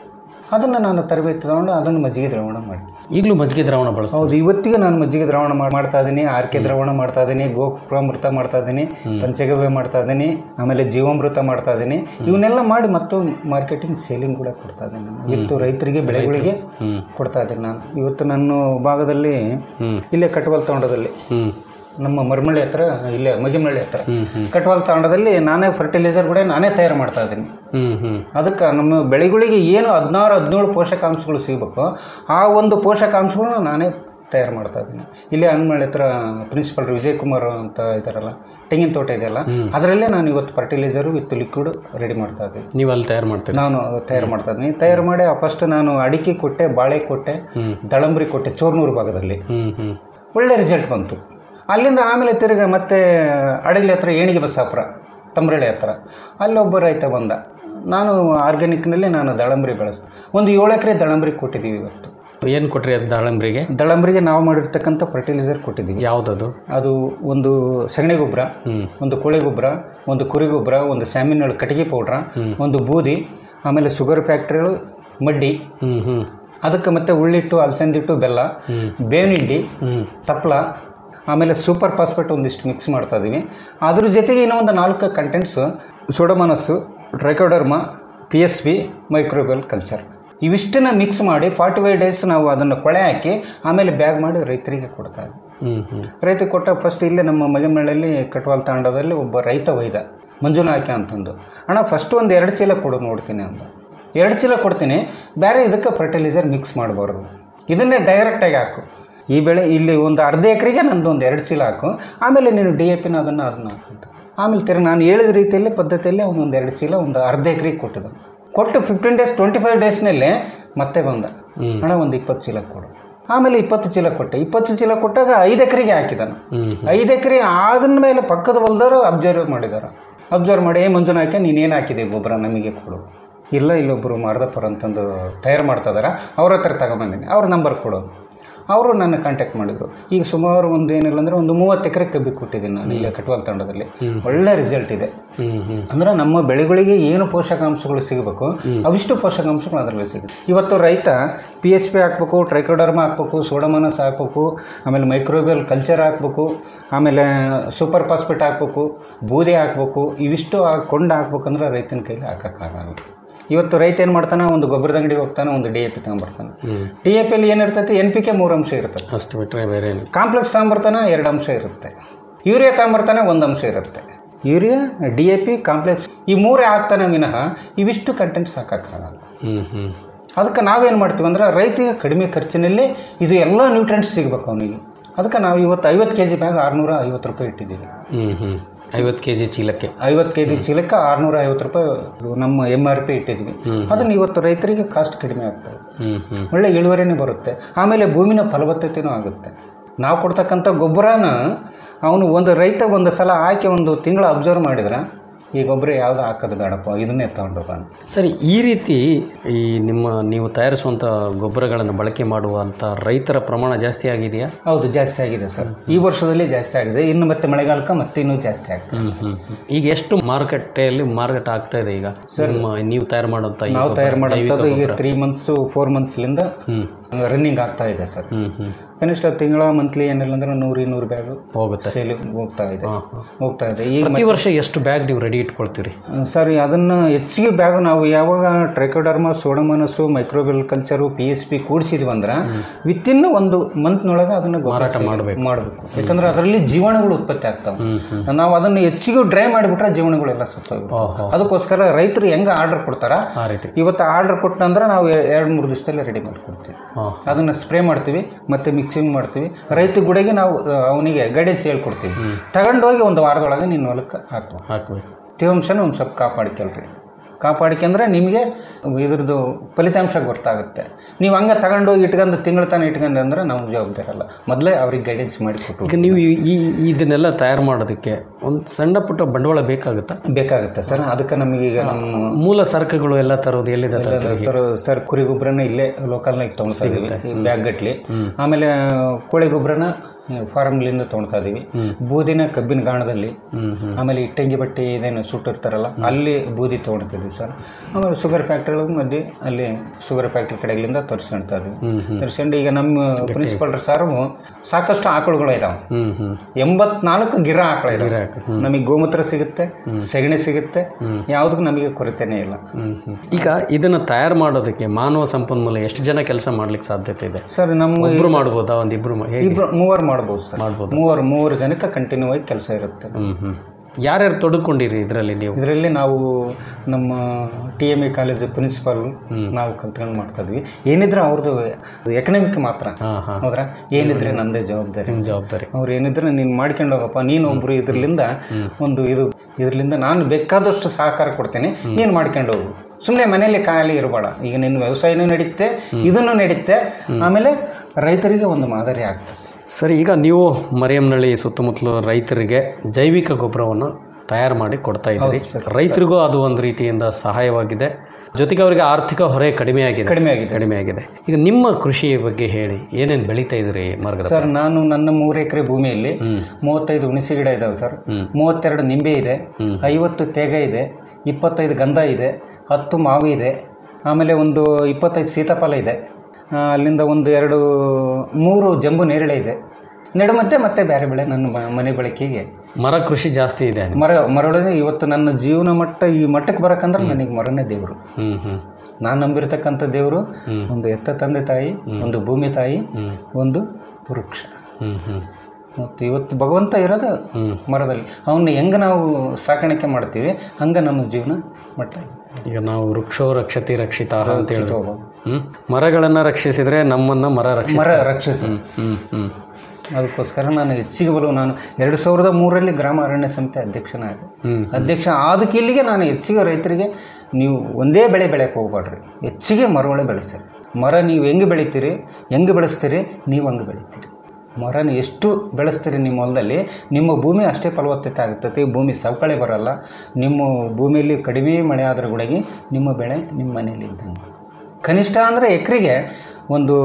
ಅದನ್ನು ನಾನು ತರಬೇತಿ ತಗೊಂಡು ಅದನ್ನು ಮಜ್ಜಿಗೆ ದ್ರಾವಣ ಮಾಡಿ ಈಗಲೂ ಮಜ್ಜಿಗೆ ದ್ರಾವಣ ಬಳಸ್ತಾರೆ ಹೌದು ಇವತ್ತಿಗೆ ನಾನು ಮಜ್ಜಿಗೆ ದ್ರಾವಣ ಮಾಡ್- ಮಾಡ್ತಾ ಇದ್ದೀನಿ ಆರ್ ಕೆ ದ್ರಾವಣ ಮಾಡ್ತಾ ಇದ್ದೀನಿ ಗೋಕೃಪಾಮೃತ ಮಾಡ್ತಾ ಇದ್ದೀನಿ ಪಂಚಗವ್ಯ ಮಾಡ್ತಾ ಇದ್ದೀನಿ ಆಮೇಲೆ ಜೀವಾಮೃತ ಮಾಡ್ತಾ ಇದ್ದೀನಿ ಇವನ್ನೆಲ್ಲ ಮಾಡಿ ಮತ್ತು ಮಾರ್ಕೆಟಿಂಗ್ ಸೇಲಿಂಗ್ ಕೂಡ ಕೊಡ್ತಾ ಇದ್ದೀನಿ ನಾನು ಇವತ್ತು ರೈತರಿಗೆ ಬೆಳೆಗಳಿಗೆ ಕೊಡ್ತಾ ಇದ್ದೀನಿ ನಾನು ಇವತ್ತು ನನ್ನ ಭಾಗದಲ್ಲಿ ಇಲ್ಲೇ ಕಟ್ವಲ್ ತಾಂಡದಲ್ಲಿ ನಮ್ಮ ಮರಮಳ್ಳಿ ಹತ್ರ ಇಲ್ಲೇ ಮಗಿಮಳ್ಳಿ ಹತ್ರ ಕಟ್ವಾಲ್ ತಾಂಡದಲ್ಲಿ ನಾನೇ ಫರ್ಟಿಲೈಸರ್ ಕೂಡ ನಾನೇ ತಯಾರು ಮಾಡ್ತಾ ಇದ್ದೀನಿ ಹ್ಮ್ ಹ್ಮ್ ಅದಕ್ಕೆ ನಮ್ಮ ಬೆಳೆಗಳಿಗೆ ಏನು ಹದಿನಾರು ಹದಿನೇಳು ಪೋಷಕಾಂಶಗಳು ಸಿಗಬೇಕು ಆ ಒಂದು ಪೋಷಕಾಂಶಗಳನ್ನ ನಾನೇ ತಯಾರು ಮಾಡ್ತಾ ಇದ್ದೀನಿ ಇಲ್ಲೇ ಹನುಮಳ್ಳಿ ಹತ್ರ ಪ್ರಿನ್ಸಿಪಲ್ ವಿಜಯ್ ಕುಮಾರ್ ಅಂತ ಇದ್ದಾರಲ್ಲ ತೆಂಗಿನ ತೋಟ ಇದೆಯಲ್ಲ ಅದರಲ್ಲೇ ನಾನು ಇವತ್ತು ಫರ್ಟಿಲೈಸರು ವಿತ್ ಲಿಕ್ವಿಡ್ ರೆಡಿ ಮಾಡ್ತಾ ಇದ್ದೀನಿ ನೀವು ಅಲ್ಲಿ ತಯಾರು ಮಾಡ್ತೀರಿ ನಾನು ತಯಾರು ಮಾಡ್ತಾ ಇದ್ದೀನಿ ತಯಾರು ಮಾಡಿ ಫಸ್ಟ್ ನಾನು ಅಡಿಕೆ ಕೊಟ್ಟೆ ಬಾಳೆ ಕೊಟ್ಟೆ ದಳಂಬ್ರಿ ಕೊಟ್ಟೆ ಚೋರ್ನೂರು ಭಾಗದಲ್ಲಿ ಹ್ಮ್ ಹ್ಮ್ ಒಳ್ಳೆ ರಿಸಲ್ಟ್ ಬಂತು ಅಲ್ಲಿಂದ ಆಮೇಲೆ ತಿರ್ಗಿ ಮತ್ತೆ ಅಡಗಲಿ ಹತ್ರ ಏಣಿಗೆ ಬಸ್ಸಾಪುರ ತಮ್ರಳ್ಳಿ ಹತ್ರ ಅಲ್ಲೊಬ್ಬ ರೈತ ಬಂದ ನಾನು ಆರ್ಗ್ಯಾನಿಕ್ನಲ್ಲಿ ನಾನು ದಳಂಬ್ರಿ ಬೆಳೆಸ್ದೆ ಒಂದು ಏಳು ಎಕರೆ ದಳಂಬ್ರಿ ಕೊಟ್ಟಿದ್ದೀವಿ ಇವತ್ತು ಏನು ಕೊಟ್ರಿ ಅದು ದಾಳಂಬ್ರಿಗೆ ದಳಂಬ್ರಿಗೆ ನಾವು ಮಾಡಿರ್ತಕ್ಕಂಥ ಫರ್ಟಿಲೈಸರ್ ಕೊಟ್ಟಿದ್ದೀವಿ ಯಾವುದದು ಅದು ಒಂದು ಸಗಣಿ ಗೊಬ್ಬರ ಒಂದು ಕೋಳಿ ಗೊಬ್ಬರ ಒಂದು ಕುರಿ ಗೊಬ್ಬರ ಒಂದು ಸ್ಯಾಮಿನಳು ಕಟ್ಟಿಗೆ ಪೌಡ್ರ ಒಂದು ಬೂದಿ ಆಮೇಲೆ ಶುಗರ್ ಫ್ಯಾಕ್ಟ್ರಿಗಳು ಮಡ್ಡಿ ಹ್ಮ್ ಹ್ಮ್ ಅದಕ್ಕೆ ಮತ್ತೆ ಉಳ್ಳಿಟ್ಟು ಅಲಸಂದಿಟ್ಟು ಬೆಲ್ಲ ಬೇವಿನ ಹಿಂಡಿ ತಪ್ಪಲ ಆಮೇಲೆ ಸೂಪರ್ ಫಾಸ್ಫೇಟ್ ಒಂದಿಷ್ಟು ಮಿಕ್ಸ್ ಮಾಡ್ತಾ ಇದ್ದೀವಿ ಅದ್ರ ಜೊತೆಗೆ ಇನ್ನೂ ಒಂದು ನಾಲ್ಕು contents pseudomonas trichoderma P S P microbial culture ಇವಿಷ್ಟನ್ನ ಮಿಕ್ಸ್ ಮಾಡಿ ಫಾರ್ಟಿ ಫೈವ್ ಡೇಸ್ ನಾವು ಅದನ್ನು ಕೊಳೆ ಹಾಕಿ ಆಮೇಲೆ ಬ್ಯಾಗ್ ಮಾಡಿ ರೈತರಿಗೆ ಕೊಡ್ತಾ ಇದ್ವಿ ಹ್ಮ್ ಹ್ಮ್ ರೈತ ಕೊಟ್ಟ ಫಸ್ಟ್ ಇಲ್ಲೇ ನಮ್ಮ ಮಗಮಳ್ಳಿಯಲ್ಲಿ ಕಟ್ವಾಲ್ ತಾಂಡದಲ್ಲಿ ಒಬ್ಬ ರೈತ ಒಯ್ದ ಮಂಜುನಾಯ್ಕ ಅಂತಂದು ಅಣ್ಣ ಫಸ್ಟ್ ಒಂದು ಎರಡು ಚೀಲ ಕೊಡು ನೋಡ್ತೀನಿ ಅಂದ ಎರಡು ಚೀಲ ಕೊಡ್ತೀನಿ ಬೇರೆ ಇದಕ್ಕೆ ಫರ್ಟಿಲೈಸರ್ ಮಿಕ್ಸ್ ಮಾಡಬಾರ್ದು ಇದನ್ನೇ ಡೈರೆಕ್ಟಾಗಿ ಹಾಕು ಈ ಬೆಳೆ ಇಲ್ಲಿ ಒಂದು ಅರ್ಧ ಎಕರೆಗೆ ನಂದು ಒಂದು ಎರಡು ಚೀಲ ಹಾಕು ಆಮೇಲೆ ನೀನು ಡಿ ಎ ಪಿನ ಅದನ್ನು ಅದನ್ನು ಹಾಕಂತ ಆಮೇಲೆ ತಿರ್ಗಿ ನಾನು ಹೇಳಿದ ರೀತಿಯಲ್ಲಿ ಪದ್ಧತಿಯಲ್ಲಿ ಅವನೊಂದು ಎರಡು ಚೀಲ ಒಂದು ಅರ್ಧ ಎಕರೆಗೆ ಕೊಟ್ಟಿದ್ದ ಕೊಟ್ಟು ಫಿಫ್ಟೀನ್ ಡೇಸ್ ಟ್ವೆಂಟಿ ಫೈವ್ ಡೇಸ್ನಲ್ಲೇ ಮತ್ತೆ ಬಂದ ಅಣ್ಣ ಒಂದು ಇಪ್ಪತ್ತು ಚೀಲ ಕೊಡು ಆಮೇಲೆ ಇಪ್ಪತ್ತು ಚೀಲ ಕೊಟ್ಟೆ ಇಪ್ಪತ್ತು ಚೀಲ ಕೊಟ್ಟಾಗ ಐದು ಎಕರೆಗೆ ಹಾಕಿದಾನು ಐದು ಎಕರೆ ಆದ ಮೇಲೆ ಪಕ್ಕದ ಹೊಲದವರು ಅಬ್ಸರ್ವ್ ಮಾಡಿದಾರೆ ಅಬ್ಸರ್ವ್ ಮಾಡಿ ಏ ಮಂಜುನಾಯ್ಕ ನೀನೇನು ಹಾಕಿದೆ ಗೊಬ್ಬರ ನಮಗೆ ಕೊಡು ಇಲ್ಲ ಇಲ್ಲೊಬ್ಬರು ಮಾರ್ದಪ್ಪರು ಅಂತಂದು ತಯಾರು ಮಾಡ್ತಾ ಇದಾರೆ ಅವ್ರ ಹತ್ರ ತಗೊಂಬಂದಿನಿ ಅವ್ರ ನಂಬರ್ ಕೊಡು ಅವರು ನನ್ನ ಕಾಂಟ್ಯಾಕ್ಟ್ ಮಾಡಿದರು ಈಗ ಸುಮಾರು ಒಂದು ಏನಿಲ್ಲ ಅಂದರೆ ಒಂದು ಮೂವತ್ತು ಎಕರೆ ಕಬ್ಬಿ ಕೊಟ್ಟಿದ್ದೀನಿ ನಾನು ಈಗ ಕಟ್ವಾಲ್ ತಂಡದಲ್ಲಿ ಒಳ್ಳೆ ರಿಸಲ್ಟ್ ಇದೆ ಹ್ಮ್ ಹ್ಮ್ ಅಂದ್ರೆ ನಮ್ಮ ಬೆಳೆಗಳಿಗೆ ಏನು ಪೋಷಕಾಂಶಗಳು ಸಿಗಬೇಕು ಅವಿಷ್ಟು ಪೋಷಕಾಂಶಗಳು ಅದರಲ್ಲಿ ಸಿಗುತ್ತೆ ಇವತ್ತು ರೈತ ಪಿ ಎಸ್ ಪಿ ಹಾಕ್ಬೇಕು ಟ್ರೈಕೋಡರ್ಮ ಹಾಕ್ಬೇಕು ಸೋಡಮನಸ್ ಹಾಕ್ಬೇಕು ಆಮೇಲೆ ಮೈಕ್ರೋಬಿಯಲ್ ಕಲ್ಚರ್ ಹಾಕ್ಬೇಕು ಆಮೇಲೆ ಸೂಪರ್ ಫಾಸ್ಫೇಟ್ ಹಾಕ್ಬೇಕು ಬೂದಿ ಹಾಕ್ಬೇಕು ಇವಿಷ್ಟು ಕೊಂಡು ಹಾಕ್ಬೇಕಂದ್ರೆ ರೈತನ ಕೈಲಿ ಹಾಕೋಕ್ಕಾಗಲ್ಲ ಇವತ್ತು ರೈತ ಏನು ಮಾಡ್ತಾನೆ ಒಂದು ಗೊಬ್ಬರದ ಅಂಗಡಿಗೆ ಹೋಗ್ತಾನೆ ಒಂದು ಡಿ ಎ ಪಿ ತಗೊಂಬರ್ತಾನೆ ಡಿ ಎ ಪಿಯಲ್ಲಿ ಏನಿರ್ತೈತೆ ಎನ್ ಪಿ ಕೆ ಮೂರು ಅಂಶ ಇರ್ತದೆ ಅಷ್ಟು ಬಿಟ್ಟರೆ ಬೇರೆ ಏನು ಕಾಂಪ್ಲೆಕ್ಸ್ ತಗೊಂಬರ್ತಾನೆ ಎರಡು ಅಂಶ ಇರುತ್ತೆ ಯೂರಿಯಾ ತಗೊಂಬರ್ತಾನೆ ಒಂದು ಅಂಶ ಇರುತ್ತೆ urea D A P complex ಈ ಮೂರೇ ಆಗ್ತಾನೆ ವಿನಃ ಇವಿಷ್ಟು ಕಂಟೆಂಟ್ಸ್ ಹಾಕೋಕ್ಕಾಗಲ್ಲ ಹ್ಮ್ ಹ್ಮ್ ಅದಕ್ಕೆ ನಾವೇನು ಮಾಡ್ತೀವಿ ಅಂದ್ರೆ ರೈತಿಗೆ ಕಡಿಮೆ ಖರ್ಚಿನಲ್ಲಿ ಇದು ಎಲ್ಲ ನ್ಯೂಟ್ರೆಂಟ್ಸ್ ಸಿಗಬೇಕು ಅವನಿಗೆ ಅದಕ್ಕೆ ನಾವು ಇವತ್ತು ಐವತ್ತು ಕೆ ಜಿ ಬ್ಯಾಗ್ ಆರುನೂರ ಐವತ್ತು ರೂಪಾಯಿ ಇಟ್ಟಿದ್ದೀವಿ ಹ್ಮ್ ಹ್ಮ್ ಐವತ್ತು ಕೆ ಜಿ ಚೀಲಕ್ಕೆ ಐವತ್ತು ಕೆ ಜಿ ಚೀಲಕ್ಕೆ ಆರುನೂರ ಐವತ್ತು ರೂಪಾಯಿ ನಮ್ಮ ಎಮ್ ಆರ್ ಪಿ ಇಟ್ಟಿದ್ವಿ ಅದನ್ನು ಇವತ್ತು ರೈತರಿಗೆ ಕಾಸ್ಟ್ ಕಡಿಮೆ ಆಗ್ತದೆ ಹ್ಮ್ ಹ್ಮ್ ಒಳ್ಳೆ ಇಳುವರಿನೂ ಬರುತ್ತೆ ಆಮೇಲೆ ಭೂಮಿನ ಫಲವತ್ತತೆನೂ ಆಗುತ್ತೆ ನಾವು ಕೊಡ್ತಕ್ಕಂಥ ಗೊಬ್ಬರನ ಅವನು ಒಂದು ರೈತ ಒಂದು ಸಲ ಹಾಕಿ ಒಂದು ತಿಂಗಳು ಅಬ್ಸರ್ವ್ ಮಾಡಿದ್ರೆ ಈ ಗೊಬ್ಬರ ಯಾವುದು ಹಾಕೋದು ಬೇಡಪ್ಪ ಇದನ್ನೇ ತಗೊಂಡೋಗಾನು ಸರಿ ಈ ರೀತಿ ಈ ನಿಮ್ಮ ನೀವು ತಯಾರಿಸುವಂಥ ಗೊಬ್ಬರಗಳನ್ನು ಬಳಕೆ ಮಾಡುವಂಥ ರೈತರ ಪ್ರಮಾಣ ಜಾಸ್ತಿ ಆಗಿದೆಯಾ ಹೌದು ಜಾಸ್ತಿ ಆಗಿದೆ ಸರ್ ಈ ವರ್ಷದಲ್ಲಿ ಜಾಸ್ತಿ ಆಗಿದೆ ಇನ್ನು ಮತ್ತೆ ಮಳೆಗಾಲಕ್ಕೆ ಮತ್ತೆ ಇನ್ನೂ ಜಾಸ್ತಿ ಆಗ್ತದೆ ಹ್ಮ್ ಹ್ಮ್ ಹ್ಮ್. ಈಗ ಎಷ್ಟು ಮಾರುಕಟ್ಟೆಯಲ್ಲಿ ಮಾರಾಟ ಆಗ್ತಾ ಇದೆ ಈಗ ನಿಮ್ಮ ನೀವು ತಯಾರು ಮಾಡುವಂಥ ಈ ನಾವು ಗೊಬ್ಬರ, ತಯಾರು ಜೈವಿಕ ಮಾಡೋಂಥದ್ದು ಈಗ ಗೊಬ್ಬರ. ತ್ರೀ ಮಂತ್ಸು ಫೋರ್ ಮಂತ್ಸ್ಲಿಂದ ರನ್ನಿಂಗ್ ಆಗ್ತಾ ಇದೆ ಸರ್ ಹ್ಮ್ ಹ್ಮ್ ಕನಿಷ್ಠ ತಿಂಗಳ ಮಂತ್ಲಿ ಏನಿಲ್ಲ ಅಂದ್ರೆ ನೂರು ಇನ್ನೂರು ಬ್ಯಾಗ್ ಹೋಗುತ್ತೆ ಸೇಲ್ ಹೋಗ್ತಾ ಇದೆ ಹಾ, ಹಾ. ಹೋಗ್ತಾ ಇದೆ ಈಗ ಪ್ರತಿ ವರ್ಷ ಎಷ್ಟು ಬ್ಯಾಗ್ ನೀವು ರೆಡಿ ಇಟ್ಕೊಳ್ತೀರಿ ಸರ್ ಅದನ್ನು ಹೆಚ್ಚಿಗೆ ಬ್ಯಾಗ್ ನಾವು ಯಾವಾಗ trichoderma pseudomonas microbial culture P S P ಕೂಡಿಸಿದ್ವಿ ಅಂದ್ರೆ ವಿತಿನ್ ಒಂದು ಮಂತ್ನೊಳಗೆ ಅದನ್ನು ಮಾರಾಟ ಮಾಡ್ಬೇಕು. ಮಾಡಬೇಕು ಯಾಕಂದ್ರೆ ಅದರಲ್ಲಿ ಜೀವಾಣುಗಳು ಉತ್ಪತ್ತಿ ಆಗ್ತಾವೆ ನಾವು ಅದನ್ನು ಹೆಚ್ಚಿಗೆ ಡ್ರೈ ಮಾಡಿಬಿಟ್ರೆ ಜೀವಾಣುಗಳೆಲ್ಲ ಸುತ್ತೋಗಿ ಓಹೋ. ಅದಕ್ಕೋಸ್ಕರ ರೈತರು ಹೆಂಗೆ ಆರ್ಡರ್ ಕೊಡ್ತಾರ ಆ ರೀತಿ ಇವತ್ತು ಆರ್ಡರ್ ಕೊಟ್ಟಂದ್ರೆ ನಾವು ಎರಡು ಮೂರು ದಿವಸದಲ್ಲಿ ರೆಡಿ ಮಾಡ್ಕೊಡ್ತೀವಿ ಹಾ. ಅದನ್ನು ಸ್ಪ್ರೇ ಮಾಡ್ತೀವಿ ಮತ್ತೆ ಮಿಕ್ಸಿಂಗ್ ಮಾಡ್ತೀವಿ ರೈತ ಗುಡೆಗೆ ನಾವು ಆ, ಅವನಿಗೆ ಗೈಡೆನ್ಸ್ ಹೇಳ್ಕೊಡ್ತೀವಿ ತಗೊಂಡೋಗಿ ಒಂದು ವಾರದೊಳಗೆ ನಿನ್ನ ಹೊಲಕ್ಕೆ ಹಾಕುವ ಹಾಕ್ಬೇಕು ತೇವಾಂಶನ ಒಂದು ಸ್ವಲ್ಪ ಕಾಪಾಡ್ಕೊಳ್ರಿ ಕಾಪಾಡ್ಕೊಂಡ್ರೆ ನಿಮಗೆ ಇದ್ರದ್ದು ಫಲಿತಾಂಶ ಗೊತ್ತಾಗುತ್ತೆ ನೀವು ಹಂಗೆ ತಗೊಂಡೋಗಿ ಇಟ್ಕೊಂಡು ತಿಂಗಳ ತನಕ ಇಟ್ಕೊಂಡು ಅಂದ್ರೆ ನಮ್ಗೆ ಜವಾಬ್ದಾರಿ ಅಲ್ಲ ಮೊದಲೇ ಅವ್ರಿಗೆ ಗೈಡೆನ್ಸ್ ಮಾಡಿ ಕೊಟ್ಟು ಈಗ ನೀವು ಈ- ಈ ಇದನ್ನೆಲ್ಲ ತಯಾರು ಮಾಡೋದಕ್ಕೆ ಒಂದು ಸಣ್ಣ ಪುಟ್ಟ ಬಂಡವಾಳ ಬೇಕಾಗುತ್ತಾ ಬೇಕಾಗುತ್ತೆ ಸರ್ ಅದಕ್ಕೆ ನಮಗೀಗ ನಮ್ಮ ಮೂಲ ಸರಕುಗಳು ಎಲ್ಲ ತರೋದು ಎಲ್ಲಿದೆ ತರ್ತೀರಿ? ತರ ಸರ್ ಕುರಿ ಗೊಬ್ಬರನ ಇಲ್ಲೇ ಲೋಕಲ್ನಾಗ ತೊಗೊಳ್ತಾ ಇದೀವಿ ಬ್ಯಾಗ್ ಗಟ್ಲಿ ಆಮೇಲೆ ಕೋಳಿ ಗೊಬ್ಬರನ ಫಾರ್ಮ್ಲಿಂದ ತೊಗೊಳ್ತಾ ಇದೀವಿ ಬೂದಿನ ಕಬ್ಬಿನ ಗಾಣದಲ್ಲಿ ಹ್ಮ್ ಹ್ಮ್ ಆಮೇಲೆ ಇಟ್ಟಂಗಿ ಬಟ್ಟೆ ಇದೇನು ಸುಟ್ಟಿರ್ತಾರಲ್ಲ ಅಲ್ಲಿ ಬೂದಿ ತೊಗೊಳ್ತಿದ್ವಿ ಸರ್ ಆಮೇಲೆ ಶುಗರ್ ಫ್ಯಾಕ್ಟ್ರಿಗಳ ಮಧ್ಯೆ ಅಲ್ಲಿ ಶುಗರ್ ಫ್ಯಾಕ್ಟ್ರಿ ಕಡೆಗಳಿಂದ ತರಿಸ್ಕೊಳ್ತಾ ಇದ್ವಿ ಹ್ಮ್ ಹ್ಮ್ ತರಿಸ್ಕೊಂಡು ಈಗ ನಮ್ಮ ಪ್ರಿನ್ಸಿಪಾಲ್ ಸಾರು ಸಾಕಷ್ಟು ಆಕಳುಗಳು ಇದಾವೆ ಹ್ಮ್ ಹ್ಮ್ ಎಂಬತ್ನಾಲ್ಕು ಗಿರ ಆಕಳ ಗಿರ ಇದಾವೆ ಆಕಳ, ಹ್ಮ್. ನಮಗೆ ಗೋಮೂತ್ರ ಸಿಗುತ್ತೆ ಸೆಗಣಿ ಸಿಗುತ್ತೆ ಯಾವುದಕ್ಕೂ ನಮಗೆ ಕೊರತೆನೇ ಇಲ್ಲ ಹ್ಮ್ ಹ್ಮ್. ಈಗ ಇದನ್ನ ತಯಾರು ಮಾಡೋದಕ್ಕೆ ಮಾನವ ಸಂಪನ್ಮೂಲ ಎಷ್ಟು ಜನ ಕೆಲಸ ಮಾಡ್ಲಿಕ್ಕೆ ಸಾಧ್ಯತೆ ಇದೆ ಸರ್ ನಮ್ಮ ಒಬ್ರು ಮಾಡ್ಬೋದಾ ಒಂದ್ ಇಬ್ರು ಮಾ- ಹೇಗೆ ಇಬ್ರು ಮೂವರು ಮಾಡ್ಬೋದು ಸರ್ ಮಾಡ್ಬೋದು ಮೂವರು ಮೂವರು ಜನಕ್ಕೆ ಕಂಟಿನ್ಯೂ ಆಗಿ ಕೆಲಸ ಇರುತ್ತೆ ಹ್ಮ್ ಹ್ಮ್ ಯಾರ್ಯಾರು ತೊಡಕೊಂಡಿರಿ ಇದರಲ್ಲಿ ನೀವು ಇದರಲ್ಲಿ ನಾವು ನಮ್ಮ T M A college principal ನಾವು ಕಲ್ತ್ಕೊಂಡು ಮಾಡ್ತಾ ಇದ್ವಿ ಏನಿದ್ರೆ ಅವ್ರದ್ದು ಎಕನಾಮಿಕ್ ಮಾತ್ರ ಹೌದ್ರಾ ಏನಿದ್ರೆ ನಂದೇ ಜವಾಬ್ದಾರಿ ನಿಮ್ ಜವಾಬ್ದಾರಿ ಅವ್ರು ಏನಿದ್ರೆ ನೀನು ಮಾಡ್ಕೊಂಡು ಹೋಗಪ್ಪ ನೀನು ಒಬ್ರು ಇದ್ರಲಿಂದ ಒಂದು ಇದು ಇದರಿಂದ ನಾನು ಬೇಕಾದಷ್ಟು ಸಹಕಾರ ಕೊಡ್ತೇನೆ ನೀನು ಮಾಡ್ಕೊಂಡು ಹೋಗು ಸುಮ್ಮನೆ ಮನೆಯಲ್ಲಿ ಖಾಲಿ ಇರಬೇಡ ಈಗ ನಿನ್ನ ವ್ಯವಸಾಯನೂ ನಡೀತೆ ಇದನ್ನು ನಡೀತೆ ಆಮೇಲೆ ರೈತರಿಗೆ ಒಂದು ಮಾದರಿ ಆಗ್ತದೆ ಸರಿ ಈಗ ನೀವು ಮರಿಯಮ್ನಳ್ಳಿ ಸುತ್ತಮುತ್ತಲು ರೈತರಿಗೆ ಜೈವಿಕ ಗೊಬ್ಬರವನ್ನು ತಯಾರು ಮಾಡಿ ಕೊಡ್ತಾ ಇದ್ದೀರಿ ರೈತರಿಗೂ ಅದು ಒಂದು ರೀತಿಯಿಂದ ಸಹಾಯವಾಗಿದೆ ಜೊತೆಗೆ ಅವರಿಗೆ ಆರ್ಥಿಕ ಹೊರೆ ಕಡಿಮೆ ಆಗಿದೆ ಕಡಿಮೆ ಆಗಿದೆ. ಕಡಿಮೆ ಆಗಿದೆ ಈಗ ನಿಮ್ಮ ಕೃಷಿ ಬಗ್ಗೆ ಹೇಳಿ ಏನೇನು ಬೆಳೀತಾ ಇದ್ದೀರಿ ಮಾರ್ಗದ ಸರ್ ನಾನು ನನ್ನ ಮೂರು ಎಕರೆ ಭೂಮಿಯಲ್ಲಿ ಮೂವತ್ತೈದು ಹುಣಸೆ ಗಿಡ ಇದಾವೆ ಸರ್ ಮೂವತ್ತೆರಡು ನಿಂಬೆ ಇದೆ ಐವತ್ತು ತೇಗ ಇದೆ ಇಪ್ಪತ್ತೈದು ಗಂಧ ಇದೆ ಹತ್ತು ಮಾವು ಇದೆ ಆಮೇಲೆ ಒಂದು ಇಪ್ಪತ್ತೈದು ಸೀತಾಫಲ ಇದೆ ಆ, ಅಲ್ಲಿಂದ ಒಂದು ಎರಡು ಮೂರು ಜಂಬು ನೇರಳೆ ಇದೆ ನಡುಮಧ್ಯೆ ಮತ್ತೆ ಬೇರೆ ಬೆಳೆ ನನ್ನ ಮ- ಮನೆ ಬಳಕೆಗೆ ಮರ ಕೃಷಿ ಜಾಸ್ತಿ ಇದೆ ಮರ ಮರೊಳಗೆ ಇವತ್ತು ನನ್ನ ಜೀವನ ಮಟ್ಟ ಈ ಮಟ್ಟಕ್ಕೆ ಬರಕಂದ್ರೆ ನನಗೆ ಮರನೇ ದೇವರು ಹ್ಮ್ ಹ್ಮ್ ನಾನು ನಂಬಿರ್ತಕ್ಕಂಥ ದೇವರು ಒಂದು ಎತ್ತ ತಂದೆ ತಾಯಿ ಒಂದು ಭೂಮಿ ತಾಯಿ ಒಂದು ವೃಕ್ಷ ಹ್ಮ್ ಹ್ಮ್ ಮತ್ತು ಇವತ್ತು ಭಗವಂತ ಇರೋದು ಮರದಲ್ಲಿ ಅವನ್ನ ಹೆಂಗೆ ನಾವು ಸಾಕಾಣಿಕೆ ಮಾಡ್ತೀವಿ ಹಂಗೆ ನಮ್ಮ ಜೀವನ ಮಟ್ಟ ಈಗ ನಾವು ವೃಕ್ಷೋ ರಕ್ಷತಿ ರಕ್ಷಿತ ಅಂತ ಹೇಳಿ ರಕ್ಷಿತೋ. ಹ್ಮ್ ಮರಗಳನ್ನ ರಕ್ಷಿಸಿದ್ರೆ ನಮ್ಮನ್ನ ಮರ ರಕ್ಷಿಸ ಮರ ರಕ್ಷಿತ ಹ್ಮ್ ಹ್ಮ್ ಹ್ಮ್ ಅದಕ್ಕೋಸ್ಕರ ನಾನು ಹೆಚ್ಚಿಗೆ ಬಲು ನಾನು ಎರಡು ಸಾವಿರದ ಮೂರರಲ್ಲಿ ಗ್ರಾಮ ಅರಣ್ಯ ಸಮಿತಿ ಅಧ್ಯಕ್ಷನಾದೆ ಹ್ಮ್ ಅಧ್ಯಕ್ಷ ಆದಕ್ಕೆ ಇಲ್ಲಿಗೆ ನಾನು ಹೆಚ್ಚಿಗೆ ರೈತರಿಗೆ ನೀವು ಒಂದೇ ಬೆಳೆ ಬೆಳೆಯಕ್ಕೆ ಹೋಗ್ಬೇಡ್ರಿ ಹೆಚ್ಚಿಗೆ ಮರವಳೆ ಬೆಳೆಸ್ರಿ ಮರ ನೀವು ಹೆಂಗೆ ಬೆಳಿತೀರಿ ಹೆಂಗೆ ಬೆಳೆಸ್ತೀರಿ ನೀವು ಹಂಗೆ ಬೆಳಿತೀರಿ ಮರನ ಎಷ್ಟು ಬೆಳೆಸ್ತೀರಿ ನಿಮ್ಮ ಹೊಲದಲ್ಲಿ ನಿಮ್ಮ ಭೂಮಿ ಅಷ್ಟೇ ಫಲವತ್ತತೆ ಆಗುತ್ತದೆ ಭೂಮಿ ಸವಕಳಿ ಬರಲ್ಲ ನಿಮ್ಮ ಭೂಮಿಯಲ್ಲಿ ಕಡಿಮೆ ಮಳೆ ಆದ್ರೆ ಕೂಡ ನಿಮ್ಮ ಬೆಳೆ ನಿಮ್ಮ ಮನೆಯಲ್ಲಿ ಇದ್ದಂಗೆ ಕನಿಷ್ಠ ಅಂದರೆ ಎಕರೆಗೆ ಒಂದು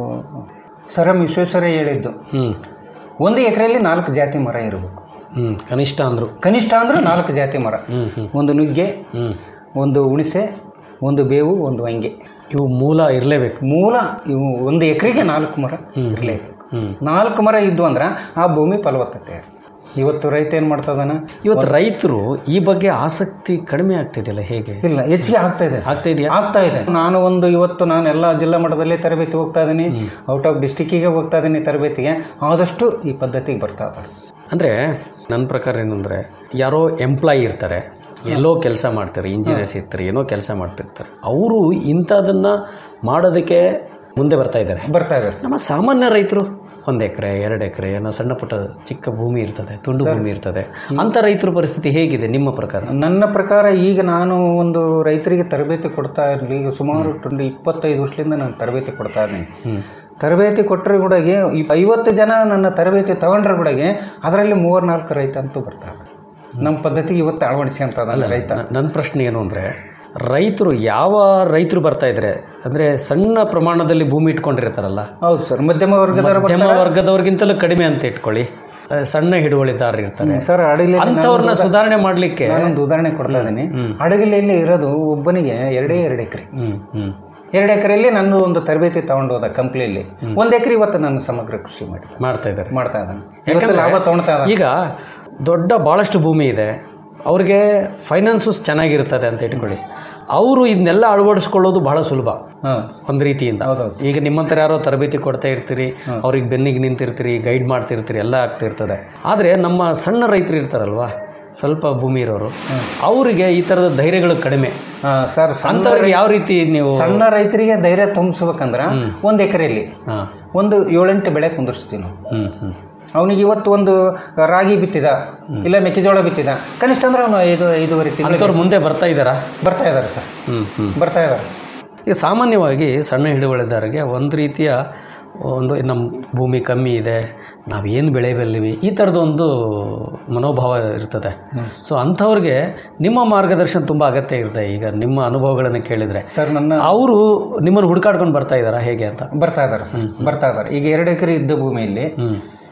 ಸರ್ ಎಂ ವಿಶ್ವೇಶ್ವರಯ್ಯ ಹೇಳಿದ್ದು ಹ್ಮ್ ಒಂದು ಎಕರೆಯಲ್ಲಿ ನಾಲ್ಕು ಜಾತಿ ಮರ ಇರಬೇಕು ಹ್ಮ್ ಕನಿಷ್ಠ ಅಂದ್ರು ಕನಿಷ್ಠ ಅಂದ್ರೆ ನಾಲ್ಕು ಜಾತಿ ಮರ ಹ್ಮ್ ಹ್ಮ್ ಒಂದು ನುಗ್ಗೆ ಹ್ಮ್ ಒಂದು ಹುಣಸೆ ಒಂದು ಬೇವು ಒಂದು ವಂಗೆ ಇವು ಮೂಲ ಇರಲೇಬೇಕು ಮೂಲ ಇವು ಒಂದು ಎಕರೆಗೆ ನಾಲ್ಕು ಮರ ಇರಲೇಬೇಕು ಹ್ಮ್ ನಾಲ್ಕು ಮರ ಇದ್ವು ಅಂದ್ರೆ ಆ ಭೂಮಿ ಫಲವತ್ತತೆ ಇವತ್ತು ರೈತ ಏನು ಮಾಡ್ತದಾನ ಇವತ್ತು ರೈತರು ಈ ಬಗ್ಗೆ ಆಸಕ್ತಿ ಕಡಿಮೆ ಆಗ್ತಿದೆಯಲ್ಲ ಹೇಗೆ ಇಲ್ಲ ಹೆಚ್ಚಿಗೆ ಆಗ್ತಾ ಇದೆ ಸರ್. ಆಗ್ತಾ ಇದೆಯಾ ಆಗ್ತಾ ಇದೆ ನಾನು ಒಂದು ಇವತ್ತು ನಾನು ಎಲ್ಲ ಜಿಲ್ಲಾ ಮಟ್ಟದಲ್ಲಿ ತರಬೇತಿ ಹೋಗ್ತಾ ಇದ್ದೀನಿ ಔಟ್ ಆಫ್ ಡಿಸ್ಟಿಕ್ಕಿಗೆ ಹೋಗ್ತಾ ಇದ್ದೀನಿ ತರಬೇತಿಗೆ ಆದಷ್ಟು ಈ ಪದ್ಧತಿಗೆ ಬರ್ತಾ ಇದ್ದಾರೆ ಅಂದರೆ ನನ್ನ ಪ್ರಕಾರ ಏನಂದರೆ ಯಾರೋ ಎಂಪ್ಲಾಯಿ ಇರ್ತಾರೆ ಎಲ್ಲೋ ಕೆಲಸ ಮಾಡ್ತಾರೆ ಇಂಜಿನಿಯರ್ಸ್ ಇರ್ತಾರೆ ಏನೋ ಕೆಲಸ ಮಾಡ್ತಿರ್ತಾರೆ ಅವರು ಇಂಥದನ್ನು ಮಾಡೋದಕ್ಕೆ ಮುಂದೆ ಬರ್ತಾ ಇದ್ದಾರೆ ಬರ್ತಾ ಇದ್ದಾರೆ ನಮ್ಮ ಸಾಮಾನ್ಯ ರೈತರು ಒಂದು ಎಕರೆ ಎರಡು ಎಕರೆ ಏನೋ ಸಣ್ಣ ಪುಟ್ಟ ಚಿಕ್ಕ ಭೂಮಿ ಇರ್ತದೆ ತುಂಡು ಭೂಮಿ ಇರ್ತದೆ ಅಂಥ ರೈತರ ಪರಿಸ್ಥಿತಿ ಹೇಗಿದೆ ನಿಮ್ಮ ಪ್ರಕಾರ ನನ್ನ ಪ್ರಕಾರ ಈಗ ನಾನು ಒಂದು ರೈತರಿಗೆ ತರಬೇತಿ ಕೊಡ್ತಾ ಇರಲಿ ಈಗ ಸುಮಾರು ಒಂದು ಇಪ್ಪತ್ತೈದು ವರ್ಷದಿಂದ ನಾನು ತರಬೇತಿ ಕೊಡ್ತಾ ಇದ್ದೀನಿ ತರಬೇತಿ ಕೊಟ್ಟರೆ ಕೂಡ ಐವತ್ತು ಜನ ನನ್ನ ತರಬೇತಿ ತಗೊಂಡ್ರೆ ಕೂಡ ಅದರಲ್ಲಿ ಮೂವರು ನಾಲ್ಕು ರೈತ ಅಂತೂ ಬರ್ತಾರೆ ನಮ್ಮ ಪದ್ಧತಿಗೆ ಇವತ್ತು ಅಳವಡಿಸ್ಕೊಂತದ ರೈತ ನನ್ನ ಪ್ರಶ್ನೆ ಏನು ಅಂದರೆ ರೈತರು ಯಾವ ರೈತರು ಬರ್ತಾ ಇದ್ದಾರೆ ಅಂದರೆ ಸಣ್ಣ ಪ್ರಮಾಣದಲ್ಲಿ ಭೂಮಿ ಇಟ್ಕೊಂಡಿರ್ತಾರಲ್ಲ ಹೌದು ಸರ್ ಮಧ್ಯಮ ವರ್ಗದವರು ಮಧ್ಯಮ ವರ್ಗದವ್ರಿಗಿಂತಲೂ ಕಡಿಮೆ ಅಂತ ಇಟ್ಕೊಳ್ಳಿ ಆ, ಸಣ್ಣ ಹಿಡುವಳಿದಾರರು ಇರ್ತಾರೆ ಸರ್ ಅಡಗಿಲಿ ಅಂಥವ್ರನ್ನ ಸುಧಾರಣೆ ಮಾಡಲಿಕ್ಕೆ ನಾನೊಂದು ಉದಾಹರಣೆ ಕೊಡ್ತಾ ಇದ್ದೀನಿ ಅಡಗಿಲೆಯಲ್ಲಿ ಇರೋದು ಒಬ್ಬನಿಗೆ ಎರಡೇ ಎರಡು ಎಕರೆ ಹ್ಮ್ ಹ್ಮ್ ಎರಡು ಎಕರೆಯಲ್ಲಿ ನಾನು ಒಂದು ತರಬೇತಿ ತಗೊಂಡು ಹೋದ ಕಂಪ್ನಿಯಲ್ಲಿ ಒಂದು ಎಕರೆ ಇವತ್ತು ನಾನು ಸಮಗ್ರ ಕೃಷಿ ಮಾಡಿ ಮಾಡ್ತಾ ಇದ್ದಾರೆ ಮಾಡ್ತಾ ಇದ್ದಾನೆ ಇವತ್ತು ಲಾಭ ತಗೊಳ್ತಾ ಇದ್ದಾನೆ ಈಗ ದೊಡ್ಡ ಭಾಳಷ್ಟು ಭೂಮಿ ಇದೆ ಅವ್ರಿಗೆ ಫೈನಾನ್ಸು ಚೆನ್ನಾಗಿರ್ತದೆ ಅಂತ ಇಟ್ಕೊಳ್ಳಿ ಅವರು ಇದನ್ನೆಲ್ಲ ಅಳವಡಿಸ್ಕೊಳ್ಳೋದು ಬಹಳ ಸುಲಭ ಹಾಂ ಒಂದು ರೀತಿಯಿಂದ ಈಗ ನಿಮ್ಮಂತರ ಯಾರೋ ತರಬೇತಿ ಕೊಡ್ತಾ ಇರ್ತೀರಿ ಅವ್ರಿಗೆ ಬೆನ್ನಿಗೆ ನಿಂತಿರ್ತೀರಿ ಗೈಡ್ ಮಾಡ್ತಿರ್ತೀರಿ ಎಲ್ಲ ಆಗ್ತಿರ್ತದೆ ಆದರೆ ನಮ್ಮ ಸಣ್ಣ ರೈತರು ಇರ್ತಾರಲ್ವಾ ಸ್ವಲ್ಪ ಭೂಮಿ ಇರೋರು ಅವರಿಗೆ ಈ ಥರದ ಧೈರ್ಯಗಳು ಕಡಿಮೆ ಸರ್ ಅಂಥವ್ರಿಗೆ ಯಾವ ರೀತಿ ನೀವು ಸಣ್ಣ ರೈತರಿಗೆ ಧೈರ್ಯ ತುಂಬಿಸ್ಬೇಕಂದ್ರ ಒಂದು ಎಕರೆಯಲ್ಲಿ ಹಾಂ ಒಂದು ಏಳೆಂಟು ಬೆಳೆ ಕುಂದಿರ್ಸ್ತೀವಿ ನಾವು ಹ್ಞೂ ಹ್ಞೂ ಅವನಿಗೆ ಇವತ್ತು ಒಂದು ರಾಗಿ ಬಿತ್ತಿದ ಇಲ್ಲ ಮೆಕ್ಕೆಜೋಳ ಬಿತ್ತಿದ ಕನಿಷ್ಠ ಅಂದ್ರೆ ಅವನು ಐದು ಐದೂವರೆ ತಿಂಗಳು ಅಂಥವ್ರು ಮುಂದೆ ಬರ್ತಾ ಇದ್ದಾರಾ ಬರ್ತಾ ಇದ್ದಾರೆ ಸರ್ ಹ್ಞೂ ಹ್ಞೂ ಬರ್ತಾ ಇದ್ದಾರೆ ಸರ್ ಈಗ ಸಾಮಾನ್ಯವಾಗಿ ಸಣ್ಣ ಹಿಡುವಳಿದಾರರಿಗೆ ಒಂದು ರೀತಿಯ ಒಂದು ನಮ್ಮ ಭೂಮಿ ಕಮ್ಮಿ ಇದೆ ನಾವೇನು ಬೆಳೆ ಬೆಳಿವಿ ಈ ಥರದ್ದು ಒಂದು ಮನೋಭಾವ ಇರ್ತದೆ ಸೊ ಅಂಥವ್ರಿಗೆ ನಿಮ್ಮ ಮಾರ್ಗದರ್ಶನ ತುಂಬ ಅಗತ್ಯ ಇರುತ್ತೆ ಈಗ ನಿಮ್ಮ ಅನುಭವಗಳನ್ನು ಕೇಳಿದರೆ ಸರ್ ನನ್ನ ಅವರು ನಿಮ್ಮನ್ನು ಹುಡುಕಾಡ್ಕೊಂಡು ಬರ್ತಾ ಇದ್ದಾರಾ ಹೇಗೆ ಅಂತ ಬರ್ತಾ ಇದ್ದಾರೆ ಸರ್ ಬರ್ತಾ ಇದ್ದಾರೆ ಈಗ ಎರಡು ಎಕರೆ ಇದ್ದ ಭೂಮಿಯಲ್ಲಿ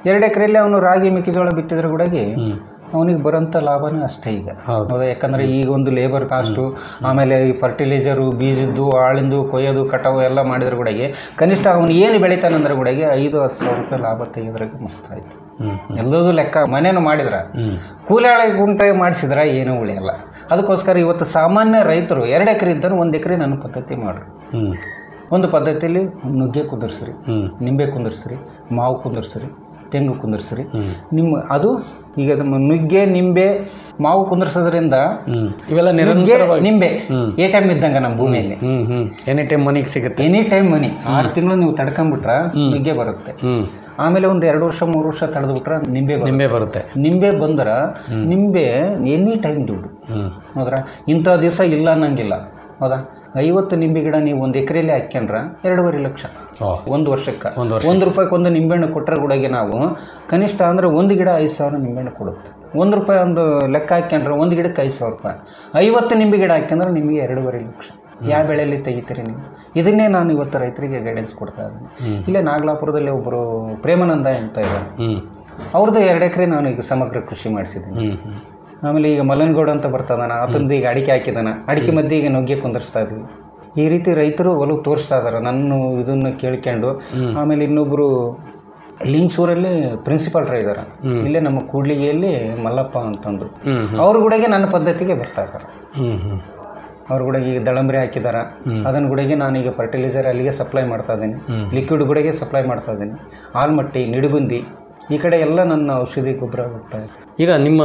ಎರಡು ಎಕರೆಯಲ್ಲಿ ಅವನು ರಾಗಿ ಮೆಕ್ಕೆಜೋಳ ಬಿತ್ತಿದ್ರೆ ಕೂಡ ಅವನಿಗೆ ಬರೋಂಥ ಲಾಭನೇ ಅಷ್ಟೇ ಈಗ ಹೌದಾ ಯಾಕಂದರೆ ಈಗ ಒಂದು ಲೇಬರ್ ಕಾಸ್ಟು ಆಮೇಲೆ ಈ ಫರ್ಟಿಲೈಸರು ಬೀಜದ್ದು ಆಳಿಂದು ಕೊಯ್ಯೋದು ಕಟಾವು ಎಲ್ಲ ಮಾಡಿದ್ರೆ ಕೂಡ ಕನಿಷ್ಠ ಅವನು ಏನು ಬೆಳಿತಾನಂದ್ರೆ ಕೂಡ ಐದು ಹತ್ತು ಸಾವಿರ ರೂಪಾಯಿ ಲಾಭ ತೆಗೆದ್ರಾಗ ಮಸ್ತಾಯ್ತು ಎಲ್ಲದೂ ಲೆಕ್ಕ ಮನೇನು ಮಾಡಿದ್ರ ಕೂಲಿ ಆಳ ಗುಂಟೆ ಮಾಡಿಸಿದ್ರ ಏನೂ ಉಳಿಯಲ್ಲ ಅದಕ್ಕೋಸ್ಕರ ಇವತ್ತು ಸಾಮಾನ್ಯ ರೈತರು ಎರಡು ಎಕರೆ ಇದ್ದರೂ ಒಂದು ಎಕರೆ ನನ್ನ ಪದ್ಧತಿ ಮಾಡ್ರಿ ಒಂದು ಪದ್ಧತಿಯಲ್ಲಿ ನುಗ್ಗೆ ಕುಂದರ್ಸ್ರಿ ನಿಂಬೆ ಕುಂದರ್ಸ್ರಿ ಮಾವು ಕುಂದರ್ಸ್ರಿ ತೆಂಗು ಕುಂದರ್ಸ್ರಿ ನಿಮ್ಮ ಅದು ಈಗ ನಮ್ಮ ನುಗ್ಗೆ ನಿಂಬೆ ಮಾವು ಕುಂದರ್ಸೋದ್ರಿಂದ ಇವೆಲ್ಲ ನುಗ್ಗೆ, ನಿರಂತರವಾಗಿ- ನಿಂಬೆ ಎ ಟೈಮ್ ಇದ್ದಂಗ ನಮ್ಮ ಭೂಮಿಯಲ್ಲಿ ಹ್ಮ್ ಹ್ಮ್ ಎನಿ ಟೈಮ್ ಮನಿಗೆ ಸಿಗುತ್ತೆ ಎನಿ ಟೈಮ್ ಮನಿ ಆರು ತಿಂಗಳು ನೀವು ತಡ್ಕೊಂಡ್ಬಿಟ್ರ ನುಗ್ಗೆ ಬರುತ್ತೆ ಹ್ಮ್ ಆಮೇಲೆ ಒಂದು ಎರಡು ವರ್ಷ ಮೂರು ವರ್ಷ ತಡೆದ್ಬಿಟ್ರೆ ನಿಂಬೆ ಬರುತ್ತೆ. ನಿಂಬೆ ಬರುತ್ತೆ ನಿಂಬೆ ಬಂದ್ರ ನಿಂಬೆ ಎನಿ ಟೈಮ್ ದುಡ್ಡು ಹ್ಮ್ ಹೌದ್ರಾ ಇಂಥ ದಿವಸ ಇಲ್ಲ ಅನ್ನಂಗಿಲ್ಲ ಹೌದಾ ಐವತ್ತು ನಿಂಬೆ ಗಿಡ ನೀವು ಒಂದು ಎಕರೆಯಲ್ಲಿ ಹಾಕ್ಯಂಡ್ರ ಎರಡೂವರೆ ಲಕ್ಷ ಒಂದು ವರ್ಷಕ್ಕೆ ಒಂದು ವರ್ಷ. ಒಂದು ರೂಪಾಯಿಗೆ ಒಂದು ನಿಂಬೆಹಣ್ಣು ಕೊಟ್ಟರೆ ಕೂಡಗೆ ನಾವು ಕನಿಷ್ಠ ಅಂದ್ರೆ ಒಂದು ಗಿಡ ಐದು ಸಾವಿರ ನಿಂಬೆಹಣ್ಣು ಕೊಡುತ್ತೆ ಒಂದು ರೂಪಾಯಿ ಒಂದು ಲೆಕ್ಕ ಹಾಕ್ಯಂಡ್ರೆ ಒಂದು ಗಿಡಕ್ಕೆ ಐದು ಸಾವಿರ ರೂಪಾಯಿ ಐವತ್ತು ನಿಂಬೆ ಗಿಡ ಹಾಕ್ಯಂದ್ರೆ ನಿಮಗೆ ಎರಡೂವರೆ ಲಕ್ಷ ಯಾವ ಬೆಳೆಯಲ್ಲಿ ತೆಗಿತೀರಿ ನೀವು ಇದನ್ನೇ ನಾನು ಇವತ್ತು ರೈತರಿಗೆ ಗೈಡೆನ್ಸ್ ಕೊಡ್ತಾ ಇದ್ದೀನಿ ಇಲ್ಲೇ ನಾಗಲಾಪುರದಲ್ಲಿ ಒಬ್ಬರು ಪ್ರೇಮಾನಂದ ಅಂತ ಇದ್ದಾರೆ ಹ್ಮ್ ಅವ್ರದ್ದು ಎರಡು ಎಕರೆ ನಾನು ಈಗ ಸಮಗ್ರ ಕೃಷಿ ಮಾಡಿಸಿದ್ದೀನಿ ಹ್ಮ್ ಹ್ಮ್ ಆಮೇಲೆ ಈಗ ಮಲನಗೌಡ ಅಂತ ಬರ್ತದಾನ ಆತಂದು ಈಗ ಅಡಿಕೆ ಹಾಕಿದಾನ ಅಡಿಕೆ ಮಧ್ಯೆ ಈಗ ನುಗ್ಗೆ ಕುಂದರ್ಸ್ತಾ ಇದ್ವಿ ಈ ರೀತಿ ರೈತರು ಒಲವು ತೋರಿಸ್ತಾ ಇದಾರೆ ನನ್ನ ಇದನ್ನು ಕೇಳ್ಕೊಂಡು ಆಮೇಲೆ ಇನ್ನೊಬ್ಬರು ಲಿಂಗ್ಸೂರಲ್ಲಿ ಪ್ರಿನ್ಸಿಪಾಲ್ ಇದ್ದಾರೆ ಇಲ್ಲೇ ನಮ್ಮ ಕೂಡ್ಲಿಗೆಯಲ್ಲಿ ಮಲ್ಲಪ್ಪ ಅಂತಂದು ಹ್ಮ್ ಅವ್ರ ಕೂಡಗೆ ನನ್ನ ಪದ್ಧತಿಗೆ ಬರ್ತಾ ಇದ್ದಾರೆ ಹ್ಮ್ ಹ್ಮ್ ಅವ್ರ ಕೂಡ ಈಗ ದಳಂಬರಿ ಹಾಕಿದಾರ ಅದನ್ನ ಗುಡೆಗೆ ನಾನೀಗ ಫರ್ಟಿಲೈಸರ್ ಅಲ್ಲಿಗೆ ಸಪ್ಲೈ ಮಾಡ್ತಾ ಇದ್ದೀನಿ ಲಿಕ್ವಿಡ್ ಗುಡೆಗೆ ಸಪ್ಲೈ ಮಾಡ್ತಾ ಇದ್ದೀನಿ ಆಲ್ಮಟ್ಟಿ ನಿಡುಗುಂದಿ ಈ ಕಡೆ ಎಲ್ಲ ನನ್ನ ಔಷಧಿ ಗೊಬ್ಬರ ಹೋಗ್ತಾ ಇದೆ ಈಗ ನಿಮ್ಮ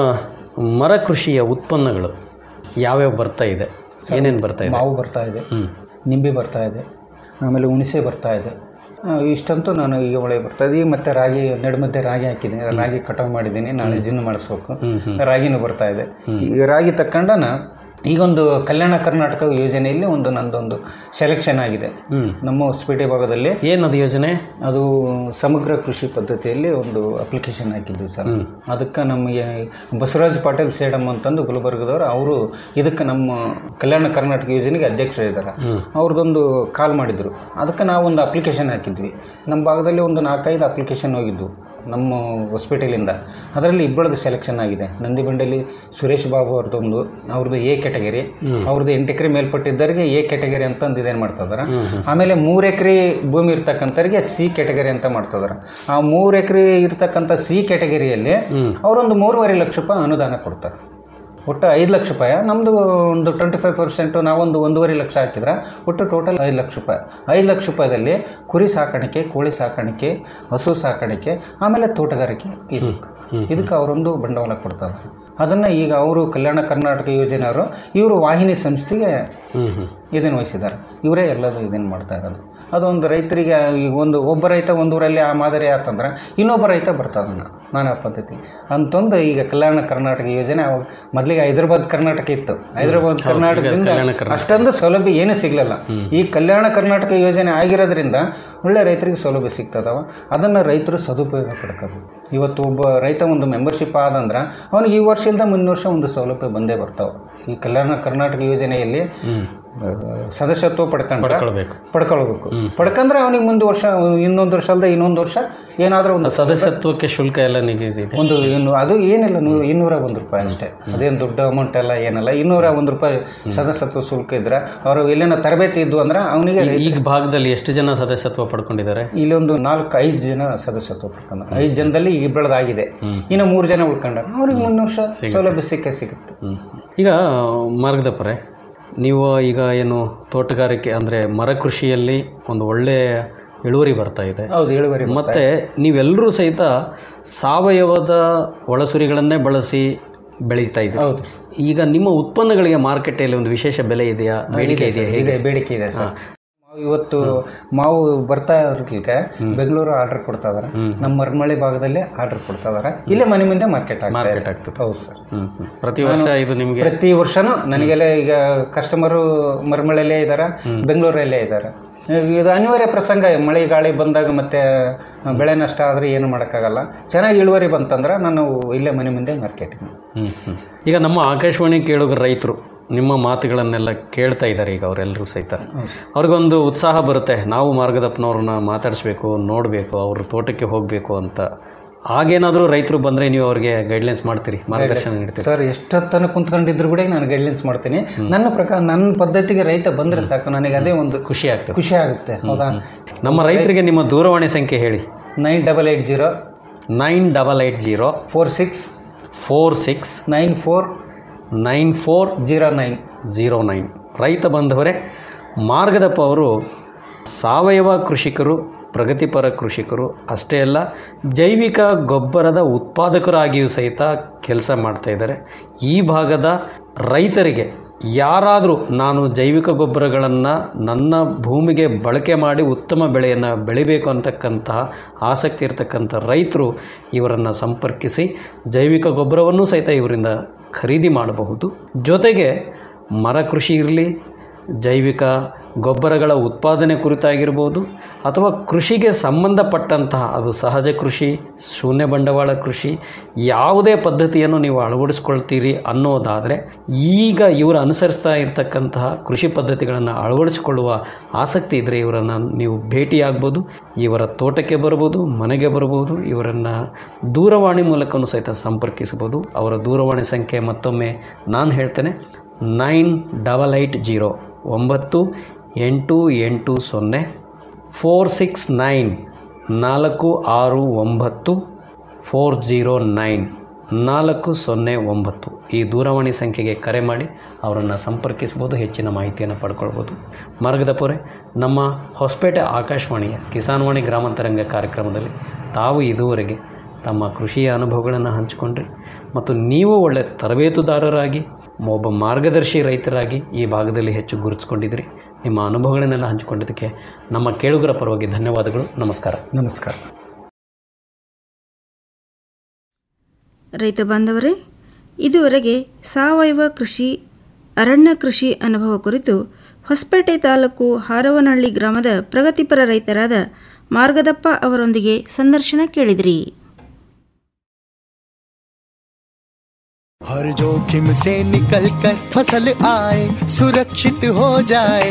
ಮರ ಕೃಷಿಯ ಉತ್ಪನ್ನಗಳು ಯಾವ್ಯಾವ ಬರ್ತಾ ಇದೆ ಏನೇನು ಬರ್ತಾ ಇದೆ ಮಾವು ಬರ್ತಾ ಇದೆ ಹ್ಮ್ ನಿಂಬೆ ಬರ್ತಾ ಇದೆ ಆಮೇಲೆ ಹುಣಸೆ ಬರ್ತಾ ಇದೆ ಆ, ಇಷ್ಟಂತೂ ನಾನು ಈಗ ಒಳ್ಳೆ ಬರ್ತಾ ಇದೆ ಈಗ ಮತ್ತೆ ರಾಗಿ ನಡುಮಧ್ಯೆ ರಾಗಿ ಹಾಕಿದ್ದೀನಿ ರಾಗಿ ಕಟಾವು ಮಾಡಿದ್ದೀನಿ ನಾಳೆ ಜಿನ್ನು ಮಾಡಿಸ್ಬೇಕು ರಾಗಿನೂ ಬರ್ತಾ ಇದೆ ಈ ರಾಗಿ ತಕ್ಕಂಡನ ಈಗೊಂದು ಕಲ್ಯಾಣ ಕರ್ನಾಟಕ ಯೋಜನೆಯಲ್ಲಿ ಒಂದು ನಂದೊಂದು ಸೆಲೆಕ್ಷನ್ ಆಗಿದೆ ಹ್ಮ್ ನಮ್ಮ ಹೊಸಪೇಟೆ ಭಾಗದಲ್ಲಿ ಏನದು ಯೋಜನೆ ಅದು ಸಮಗ್ರ ಕೃಷಿ ಪದ್ಧತಿಯಲ್ಲಿ ಒಂದು ಅಪ್ಲಿಕೇಶನ್ ಹಾಕಿದ್ವಿ ಸರ್ ಅದಕ್ಕೆ ನಮಗೆ ಬಸವರಾಜ್ ಪಾಟೀಲ್ ಸೇಡಮ್ ಅಂತಂದು ಗುಲ್ಬರ್ಗದವರು ಅವರು ಇದಕ್ಕೆ ನಮ್ಮ ಕಲ್ಯಾಣ ಕರ್ನಾಟಕ ಯೋಜನೆಗೆ ಅಧ್ಯಕ್ಷರಿದ್ದಾರೆ ಅವ್ರದ್ದೊಂದು ಕಾಲ್ ಮಾಡಿದ್ರು ಅದಕ್ಕೆ ನಾವು ಒಂದು ಅಪ್ಲಿಕೇಶನ್ ಹಾಕಿದ್ವಿ ನಮ್ಮ ಭಾಗದಲ್ಲಿ ಒಂದು ನಾಲ್ಕೈದು ಅಪ್ಲಿಕೇಶನ್ ಹೋಗಿದ್ವು ನಮ್ಮ ಹಾಸ್ಪಿಟಲಿಂದ ಅದರಲ್ಲಿ ಇಬ್ಬಳದು ಸೆಲೆಕ್ಷನ್ ಆಗಿದೆ ನಂದಿಬಂಡಲ್ಲಿ ಸುರೇಶ್ ಬಾಬು ಅವ್ರದ್ದೊಂದು ಅವ್ರದ್ದು ಎ ಕ್ಯಾಟಗರಿ ಅವ್ರದ್ದು ಎಂಟು ಎಕರೆ ಮೇಲ್ಪಟ್ಟಿದ್ದವರಿಗೆ ಎ ಕ್ಯಾಟಗರಿ ಅಂತಂದು ಇದೇನು ಮಾಡ್ತಿದಾರೆ ಆಮೇಲೆ ಮೂರು ಎಕರೆ ಭೂಮಿ ಇರ್ತಕ್ಕಂಥವ್ರಿಗೆ ಸಿ ಕ್ಯಾಟಗರಿ ಅಂತ ಮಾಡ್ತಿದಾರೆ ಆ ಮೂರು ಎಕರೆ ಇರ್ತಕ್ಕಂಥ ಸಿ ಕ್ಯಾಟಗರಿಯಲ್ಲಿ ಅವರೊಂದು ಮೂರುವರೆ ಲಕ್ಷ ರೂಪಾಯಿ ಅನುದಾನ ಕೊಡ್ತಾರೆ ಒಟ್ಟು ಐದು ಲಕ್ಷ ರೂಪಾಯಿ ನಮ್ಮದು ಒಂದು ಟ್ವೆಂಟಿ ಫೈವ್ ಪರ್ಸೆಂಟು ನಾವೊಂದು ಒಂದೂವರೆ ಲಕ್ಷ ಹಾಕಿದ್ರೆ ಒಟ್ಟು ಟೋಟಲ್ ಐದು ಲಕ್ಷ ರೂಪಾಯಿ ಐದು ಲಕ್ಷ ರೂಪಾಯಿದಲ್ಲಿ ಕುರಿ ಸಾಕಾಣಿಕೆ ಕೋಳಿ ಸಾಕಾಣಿಕೆ ಹಸು ಸಾಕಾಣಿಕೆ ಆಮೇಲೆ ತೋಟಗಾರಿಕೆ ಇದು ಇದಕ್ಕೆ ಅವರೊಂದು ಬಂಡವಾಳ ಕೊಡ್ತಾರೆ ಅದನ್ನು ಈಗ ಅವರು ಕಲ್ಯಾಣ ಕರ್ನಾಟಕ ಯೋಜನೆಯವರು ಇವರು ವಾಹಿನಿ ಸಂಸ್ಥೆಗೆ ಹ್ಮ್ ಹ್ಮ್ ಇದನ್ನು ವಹಿಸಿದ್ದಾರೆ ಇವರೇ ಎಲ್ಲದೂ ಇದನ್ನು ಮಾಡ್ತಾ ಇರೋದು ಅದೊಂದು ರೈತರಿಗೆ ಈಗ ಒಂದು ಒಬ್ಬ ರೈತ ಒಂದು ಊರಲ್ಲಿ ಆ ಮಾದರಿ ಆತಂದ್ರೆ ಇನ್ನೊಬ್ಬ ರೈತ ಬರ್ತಾದನ್ನ ನಾನಾ ಪದ್ಧತಿ ಅಂತಂದು ಈಗ ಕಲ್ಯಾಣ ಕರ್ನಾಟಕ ಯೋಜನೆ ಅವಾಗ ಮೊದಲಿಗೆ ಹೈದರಾಬಾದ್ ಕರ್ನಾಟಕ ಇತ್ತು ಹೈದರಾಬಾದ್ ಕರ್ನಾಟಕದಿಂದ ಕಲ್ಯಾಣ ಕರ್ನಾಟಕ. ಅಷ್ಟೊಂದು ಸೌಲಭ್ಯ ಏನೂ ಸಿಗ್ಲಿಲ್ಲ ಈ ಕಲ್ಯಾಣ ಕರ್ನಾಟಕ ಯೋಜನೆ ಆಗಿರೋದ್ರಿಂದ ಒಳ್ಳೆ ರೈತರಿಗೆ ಸೌಲಭ್ಯ ಸಿಗ್ತದವ ಅದನ್ನು ರೈತರು ಸದುಪಯೋಗ ಪಡ್ಕೋಬೇಕು ಇವತ್ತು ಒಬ್ಬ ರೈತ ಒಂದು ಮೆಂಬರ್ಶಿಪ್ ಆದಂದ್ರೆ ಅವನಿಗೆ ಈ ವರ್ಷ ಇಲ್ದ ಮುಂದಿನ ವರ್ಷ ಒಂದು ಸೌಲಭ್ಯ ಬಂದೇ ಬರ್ತಾವೆ ಈ ಕಲ್ಯಾಣ ಕರ್ನಾಟಕ ಯೋಜನೆಯಲ್ಲಿ ಆ, ಸದಸ್ಯತ್ವ ಪಡ್ಕೊಂಡ್ರೆ ಪಡ್ಕೊಳ್ಬೇಕು. ಪಡ್ಕೊಳ್ಬೇಕು ಪಡ್ಕಂದ್ರೆ ಅವನಿಗೆ ಮುಂದೆ ವರ್ಷ ಇನ್ನೊಂದು ವರ್ಷ ಅಲ್ಲದೆ ಇನ್ನೊಂದು ವರ್ಷ ಏನಾದರೂ ಒಂದು ಸದಸ್ಯತ್ವಕ್ಕೆ ಶುಲ್ಕ ಎಲ್ಲ ನಿಗದಿ ಇದೆ ಒಂದು ಇನ್ನು ಅದು ಏನಿಲ್ಲ ನೂ ಇನ್ನೂರ ಒಂದು ರೂಪಾಯಿ ಅಷ್ಟೇ ಅದೇನು ದೊಡ್ಡ ಅಮೌಂಟ್ ಎಲ್ಲ ಏನಲ್ಲ ಇನ್ನೂರ ಒಂದು ರೂಪಾಯಿ ಸದಸ್ಯತ್ವ ಶುಲ್ಕ ಇದ್ರೆ ಅವರು ಎಲ್ಲಿನ ತರಬೇತಿ ಇದ್ವು ಅಂದ್ರೆ ಅವನಿಗೆ ಈಗ ಭಾಗದಲ್ಲಿ ಎಷ್ಟು ಜನ ಸದಸ್ಯತ್ವ ಪಡ್ಕೊಂಡಿದ್ದಾರೆ ಇಲ್ಲೊಂದು ನಾಲ್ಕು ಐದು ಜನ ಸದಸ್ಯತ್ವ ಪಡ್ಕೊಂಡ ಐದು ಜನದಲ್ಲಿ ಈಗ ಬೆಳೆದಾಗಿದೆ ಇನ್ನು ಮೂರು ಜನ ಉಳ್ಕೊಂಡಾರ ಅವ್ರಿಗೆ ಮುಂದಿನ ವರ್ಷ ಸೌಲಭ್ಯ ಸಿಕ್ಕೇ ಸಿಗುತ್ತೆ ಹ್ಮ್. ಈಗ ಮಾರ್ಗದಪ್ಪರೆ ನೀವು ಈಗ ಏನು ತೋಟಗಾರಿಕೆ ಅಂದರೆ ಮರ ಕೃಷಿಯಲ್ಲಿ ಒಂದು ಒಳ್ಳೆಯ ಇಳುವರಿ ಬರ್ತಾ ಇದೆ ಹೌದು ಇಳುವರಿ ಮತ್ತೆ ನೀವೆಲ್ಲರೂ ಸಹಿತ ಸಾವಯವದ ಒಳಸುರಿಗಳನ್ನೇ ಬಳಸಿ ಬೆಳೀತಾ ಇದ್ದೀವಿ ಹೌದು ಈಗ ನಿಮ್ಮ ಉತ್ಪನ್ನಗಳಿಗೆ ಮಾರುಕಟ್ಟೆಯಲ್ಲಿ ಒಂದು ವಿಶೇಷ ಬೆಲೆ ಇದೆಯಾ ಬೇಡಿಕೆ ಇದೆ ಇದೆಯಾ ಸರ್, ಇದೆ ಹೇಗೆ? ಬೇಡಿಕೆ ಇದೆ ಸರ್ ಮಾವು ಇವತ್ತು ಮಾವು ಬರ್ತಾ ಇರ್ಲಿಕ್ಕೆ ಬೆಂಗಳೂರು ಆರ್ಡರ್ ಕೊಡ್ತಾ ಇದಾರೆ ನಮ್ಮ ಮರಮಳ್ಳಿ ಭಾಗದಲ್ಲಿ ಆರ್ಡರ್ ಕೊಡ್ತಾ ಇದಾರೆ ಇಲ್ಲೇ ಮನೆ ಮುಂದೆ ಮಾರ್ಕೆಟ್ ಮಾರ್ಕೆಟ್ ಆಗ್ತದೆ ಹೌದು ಸರ್ ಹ್ಮ್, ಹ್ಮ್. ಪ್ರತಿ ವರ್ಷ ಇದು ನಿಮಗೆ ಪ್ರತಿ ವರ್ಷನೂ ನನಗೆಲ್ಲ ಈಗ ಕಸ್ಟಮರು ಮರಮಳಲ್ಲೇ ಇದ್ದಾರೆ ಬೆಂಗಳೂರಲ್ಲೇ ಇದ್ದಾರೆ ಇದು ಅನಿವಾರ್ಯ ಪ್ರಸಂಗ ಮಳೆ ಗಾಳಿ ಬಂದಾಗ ಮತ್ತೆ ಬೆಳೆ ನಷ್ಟ ಆದರೆ ಏನು ಮಾಡೋಕ್ಕಾಗಲ್ಲ ಚೆನ್ನಾಗಿ ಇಳುವರಿ ಬಂತಂದ್ರೆ ನಾನು ಇಲ್ಲೇ ಮನೆ ಮುಂದೆ ಮಾರ್ಕೆಟಿಂಗ್ ಹ್ಮ್, ಹ್ಮ್. ಈಗ ನಮ್ಮ ಆಕಾಶವಾಣಿ ಕೇಳುಗ ರೈತರು ನಿಮ್ಮ ಮಾತುಗಳನ್ನೆಲ್ಲ ಕೇಳ್ತಾ ಇದ್ದಾರೆ ಈಗ ಅವರೆಲ್ಲರೂ ಸಹಿತ ಅವ್ರಿಗೊಂದು ಉತ್ಸಾಹ ಬರುತ್ತೆ ನಾವು ಮಾರ್ಗದಪ್ಪನವ್ರನ್ನ ಮಾತಾಡಿಸ್ಬೇಕು ನೋಡಬೇಕು ಅವ್ರ ತೋಟಕ್ಕೆ ಹೋಗಬೇಕು ಅಂತ ಆಗೇನಾದರೂ ರೈತರು ಬಂದರೆ ನೀವು ಅವ್ರಿಗೆ ಗೈಡ್ಲೈನ್ಸ್ ಮಾಡ್ತೀರಿ ಮಾರ್ಗದರ್ಶನ ನೀಡ್ತೀರಿ ಸರ್ ಎಷ್ಟೊತ್ತನ ಕುಂತ್ಕೊಂಡಿದ್ರು ಕೂಡ ನಾನು ಗೈಡ್ಲೈನ್ಸ್ ಮಾಡ್ತೀನಿ ನನ್ನ ಪ್ರಕಾರ ನನ್ನ ಪದ್ಧತಿಗೆ ರೈತ ಬಂದರೆ ಸಾಕು ನನಗೆ ಅದೇ ಒಂದು ಖುಷಿ ಆಗ್ತದೆ ಖುಷಿ ಆಗುತ್ತೆ ಹೌದಾ ನಮ್ಮ ರೈತರಿಗೆ ನಿಮ್ಮ ದೂರವಾಣಿ ಸಂಖ್ಯೆ ಹೇಳಿ nine double eight zero nine double eight zero four six four six nine four nine four zero nine zero nine ರೈತ ಬಂಧವರೇ ಮಾರ್ಗದಪ್ಪ ಅವರು ಸಾವಯವ ಕೃಷಿಕರು ಪ್ರಗತಿಪರ ಕೃಷಿಕರು ಅಷ್ಟೇ ಅಲ್ಲ ಜೈವಿಕ ಗೊಬ್ಬರದ ಉತ್ಪಾದಕರಾಗಿಯೂ ಸಹಿತ ಕೆಲಸ ಮಾಡ್ತಾ ಇದ್ದಾರೆ ಈ ಭಾಗದ ರೈತರಿಗೆ ಯಾರಾದರೂ ನಾನು ಜೈವಿಕ ಗೊಬ್ಬರಗಳನ್ನು ನನ್ನ ಭೂಮಿಗೆ ಬಳಕೆ ಮಾಡಿ ಉತ್ತಮ ಬೆಳೆಯನ್ನು ಬೆಳಿಬೇಕು ಅಂತಕ್ಕಂತಹ ಆಸಕ್ತಿ ಇರತಕ್ಕಂಥ ರೈತರು ಇವರನ್ನು ಸಂಪರ್ಕಿಸಿ ಜೈವಿಕ ಗೊಬ್ಬರವನ್ನು ಸಹಿತ ಇವರಿಂದ ಖರೀದಿ ಮಾಡಬಹುದು ಜೊತೆಗೆ ಮರ ಕೃಷಿ ಇರಲಿ ಜೈವಿಕ ಗೊಬ್ಬರಗಳ ಉತ್ಪಾದನೆ ಕುರಿತಾಗಿರ್ಬೋದು ಅಥವಾ ಕೃಷಿಗೆ ಸಂಬಂಧಪಟ್ಟಂತಹ ಅದು ಸಹಜ ಕೃಷಿ ಶೂನ್ಯ ಬಂಡವಾಳ ಕೃಷಿ ಯಾವುದೇ ಪದ್ಧತಿಯನ್ನು ನೀವು ಅಳವಡಿಸ್ಕೊಳ್ತೀರಿ ಅನ್ನೋದಾದರೆ ಈಗ ಇವರು ಅನುಸರಿಸ್ತಾ ಇರತಕ್ಕಂತಹ ಕೃಷಿ ಪದ್ಧತಿಗಳನ್ನು ಅಳವಡಿಸಿಕೊಳ್ಳುವ ಆಸಕ್ತಿ ಇದ್ದರೆ ಇವರನ್ನು ನೀವು ಭೇಟಿಯಾಗ್ಬೋದು ಇವರ ತೋಟಕ್ಕೆ ಬರ್ಬೋದು ಮನೆಗೆ ಬರ್ಬೋದು ಇವರನ್ನು ದೂರವಾಣಿ ಮೂಲಕವೂ ಸಹಿತ ಸಂಪರ್ಕಿಸ್ಬೋದು ಅವರ ದೂರವಾಣಿ ಸಂಖ್ಯೆ ಮತ್ತೊಮ್ಮೆ ನಾನು ಹೇಳ್ತೇನೆ ನೈನ್ ಡಬಲ್ ಏಯ್ಟ್ ಜೀರೋ ಒಂಬತ್ತು ಎಂಟು ಎಂಟು ಸೊನ್ನೆ ಫೋರ್ ಸಿಕ್ಸ್ ನೈನ್ ನಾಲ್ಕು ಆರು ಒಂಬತ್ತು ಫೋರ್ ಜೀರೋ ನೈನ್ ನಾಲ್ಕು ಸೊನ್ನೆ ಒಂಬತ್ತು ಈ ದೂರವಾಣಿ ಸಂಖ್ಯೆಗೆ ಕರೆ ಮಾಡಿ ಅವರನ್ನು ಸಂಪರ್ಕಿಸ್ಬೋದು ಹೆಚ್ಚಿನ ಮಾಹಿತಿಯನ್ನು ಪಡ್ಕೊಳ್ಬೋದು ಮಾರ್ಗದಪುರೆ ನಮ್ಮ ಹೊಸಪೇಟೆ ಆಕಾಶವಾಣಿಯ ಕಿಸಾನ್ವಾಣಿ ಗ್ರಾಮಾಂತರಂಗ ಕಾರ್ಯಕ್ರಮದಲ್ಲಿ ತಾವು ಇದುವರೆಗೆ ತಮ್ಮ ಕೃಷಿಯ ಅನುಭವಗಳನ್ನು ಹಂಚಿಕೊಂಡ್ರಿ ಮತ್ತು ನೀವು ಒಳ್ಳೆ ತರಬೇತುದಾರರಾಗಿ ಒಬ್ಬ ಮಾರ್ಗದರ್ಶಿ ರೈತರಾಗಿ ಈ ಭಾಗದಲ್ಲಿ ಹೆಚ್ಚು ಗುರುತಿಸ್ಕೊಂಡಿದ್ರಿ ನಿಮ್ಮ ಅನುಭವಗಳನ್ನೆಲ್ಲ ಹಂಚಿಕೊಂಡಿದ್ದಕ್ಕೆ ನಮ್ಮ ಕೇಳುಗರ ಪರವಾಗಿ ಧನ್ಯವಾದಗಳು ನಮಸ್ಕಾರ ನಮಸ್ಕಾರ ರೈತ ಬಾಂಧವರೇ ಇದುವರೆಗೆ ಸಾವಯವ ಕೃಷಿ ಅರಣ್ಯ ಕೃಷಿ ಅನುಭವ ಕುರಿತು ಹೊಸಪೇಟೆ ತಾಲೂಕು ಹಾರವನಹಳ್ಳಿ ಗ್ರಾಮದ ಪ್ರಗತಿಪರ ರೈತರಾದ ಮಾರ್ಗದಪ್ಪ ಅವರೊಂದಿಗೆ ಸಂದರ್ಶನ ಕೇಳಿದ್ರಿ हर जोखिम से निकल कर फसल आए सुरक्षित हो जाए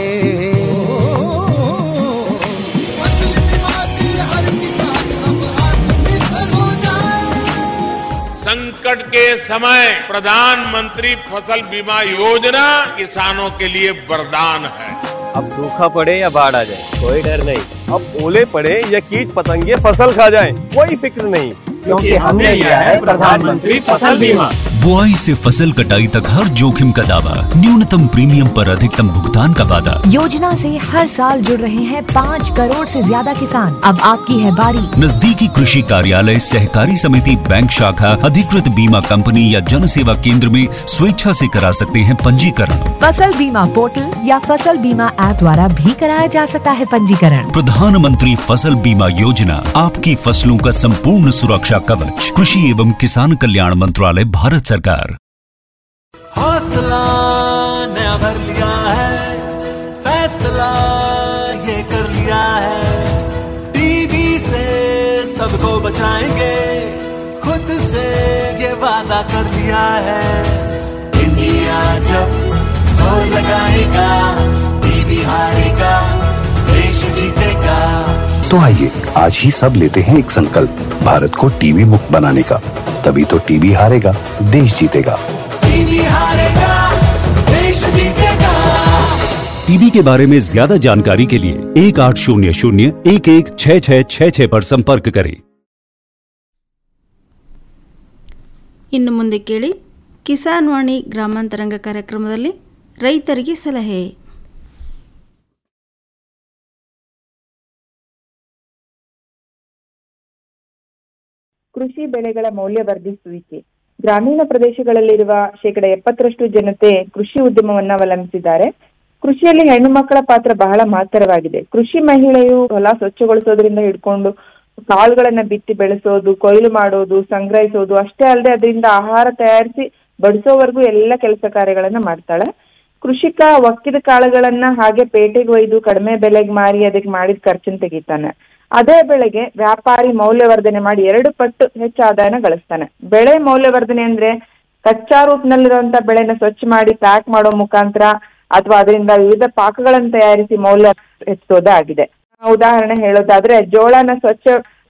फसल बीमा से हर किसान अब आत्मनिर्भर हो जाए संकट के समय प्रधानमंत्री फसल बीमा योजना किसानों के लिए वरदान है अब सूखा पड़े या बाढ़ आ जाए कोई डर नहीं अब ओले पड़े या कीट पतंगे फसल खा जाए कोई फिक्र नहीं क्योंकि हमने लिया है प्रधानमंत्री फसल बीमा बुआई से फसल कटाई तक हर जोखिम का दावा न्यूनतम प्रीमियम पर अधिकतम भुगतान का वादा योजना से हर साल जुड़ रहे हैं पाँच करोड़ से ज्यादा किसान अब आपकी है बारी नजदीकी कृषि कार्यालय सहकारी समिति बैंक शाखा अधिकृत बीमा कंपनी या जन सेवा केंद्र में स्वेच्छा से करा सकते हैं पंजीकरण फसल बीमा पोर्टल या फसल बीमा ऐप द्वारा भी कराया जा सकता है पंजीकरण प्रधानमंत्री फसल बीमा योजना आपकी फसलों का संपूर्ण सुरक्षा कवच कृषि एवं किसान कल्याण मंत्रालय भारत सरकार हौसला नया भर लिया है फैसला ये कर लिया है टीबी से सबको बचाएंगे खुद से ये वादा कर लिया है इंडिया जब जोर लगाएगा टीबी हारेगा देश जीतेगा तो आइए आज ही सब लेते हैं एक संकल्प भारत को टीबी मुक्त बनाने का तभी तो टीबी हारेगा देश जीतेगा टीबी हारेगा देश जीतेगा टीबी के बारे में ज्यादा जानकारी के लिए एक आठ शून्य शून्य एक एक छः छः छः छः पर संपर्क करें ಇನ್ನು ಮುಂದೆ ಕೇಳಿ ಕಿಸಾನ್ ವಾಣಿ ಗ್ರಾಮಾಂತರಂಗ ಕಾರ್ಯಕ್ರಮದಲ್ಲಿ ರೈತರಿಗೆ ಸಲಹೆ ಕೃಷಿ ಬೆಳೆಗಳ ಮೌಲ್ಯವರ್ಧಿಸುವಿಕೆ ಗ್ರಾಮೀಣ ಪ್ರದೇಶಗಳಲ್ಲಿರುವ ಶೇಕಡ ಎಪ್ಪತ್ತರಷ್ಟು ಜನತೆ ಕೃಷಿ ಉದ್ಯಮವನ್ನ ಅವಲಂಬಿಸಿದ್ದಾರೆ ಕೃಷಿಯಲ್ಲಿ ಹೆಣ್ಣು ಮಕ್ಕಳ ಪಾತ್ರ ಬಹಳ ಮಹತ್ತರವಾಗಿದೆ ಕೃಷಿ ಮಹಿಳೆಯು ಹೊಲ ಸ್ವಚ್ಛಗೊಳಿಸೋದ್ರಿಂದ ಹಿಡ್ಕೊಂಡು ಕಾಳುಗಳನ್ನ ಬಿತ್ತಿ ಬೆಳೆಸೋದು ಕೊಯ್ಲು ಮಾಡೋದು ಸಂಗ್ರಹಿಸೋದು ಅಷ್ಟೇ ಅಲ್ಲದೆ ಅದರಿಂದ ಆಹಾರ ತಯಾರಿಸಿ ಬಡಿಸೋವರೆಗೂ ಎಲ್ಲ ಕೆಲಸ ಕಾರ್ಯಗಳನ್ನ ಮಾಡ್ತಾಳೆ ಕೃಷಿಕ ಒಕ್ಕಿದ ಕಾಳುಗಳನ್ನ ಹಾಗೆ ಪೇಟೆಗೆ ಒಯ್ದು ಕಡಿಮೆ ಬೆಲೆಗೆ ಮಾರಿ ಅದಕ್ಕೆ ಮಾಡಿದ ಖರ್ಚನ್ನು ತೆಗಿತಾನೆ ಅದೇ ಬೆಳೆಗೆ ವ್ಯಾಪಾರಿ ಮೌಲ್ಯವರ್ಧನೆ ಮಾಡಿ ಎರಡು ಪಟ್ಟು ಹೆಚ್ಚು ಆದಾಯನ ಗಳಿಸ್ತಾನೆ ಬೆಳೆ ಮೌಲ್ಯವರ್ಧನೆ ಅಂದ್ರೆ ಕಚ್ಚಾ ರೂಪದಲ್ಲಿರುವಂತ ಬೆಳೆನ ಸ್ವಚ್ಛ ಮಾಡಿ ಪ್ಯಾಕ್ ಮಾಡೋ ಮುಖಾಂತರ ಅಥವಾ ಅದರಿಂದ ವಿವಿಧ ಪಾಕಗಳನ್ನು ತಯಾರಿಸಿ ಮೌಲ್ಯ ಹೆಚ್ಚಿಸೋದೇ ಆಗಿದೆ ಉದಾಹರಣೆ ಹೇಳೋದಾದ್ರೆ ಜೋಳನ ಸ್ವಚ್ಛ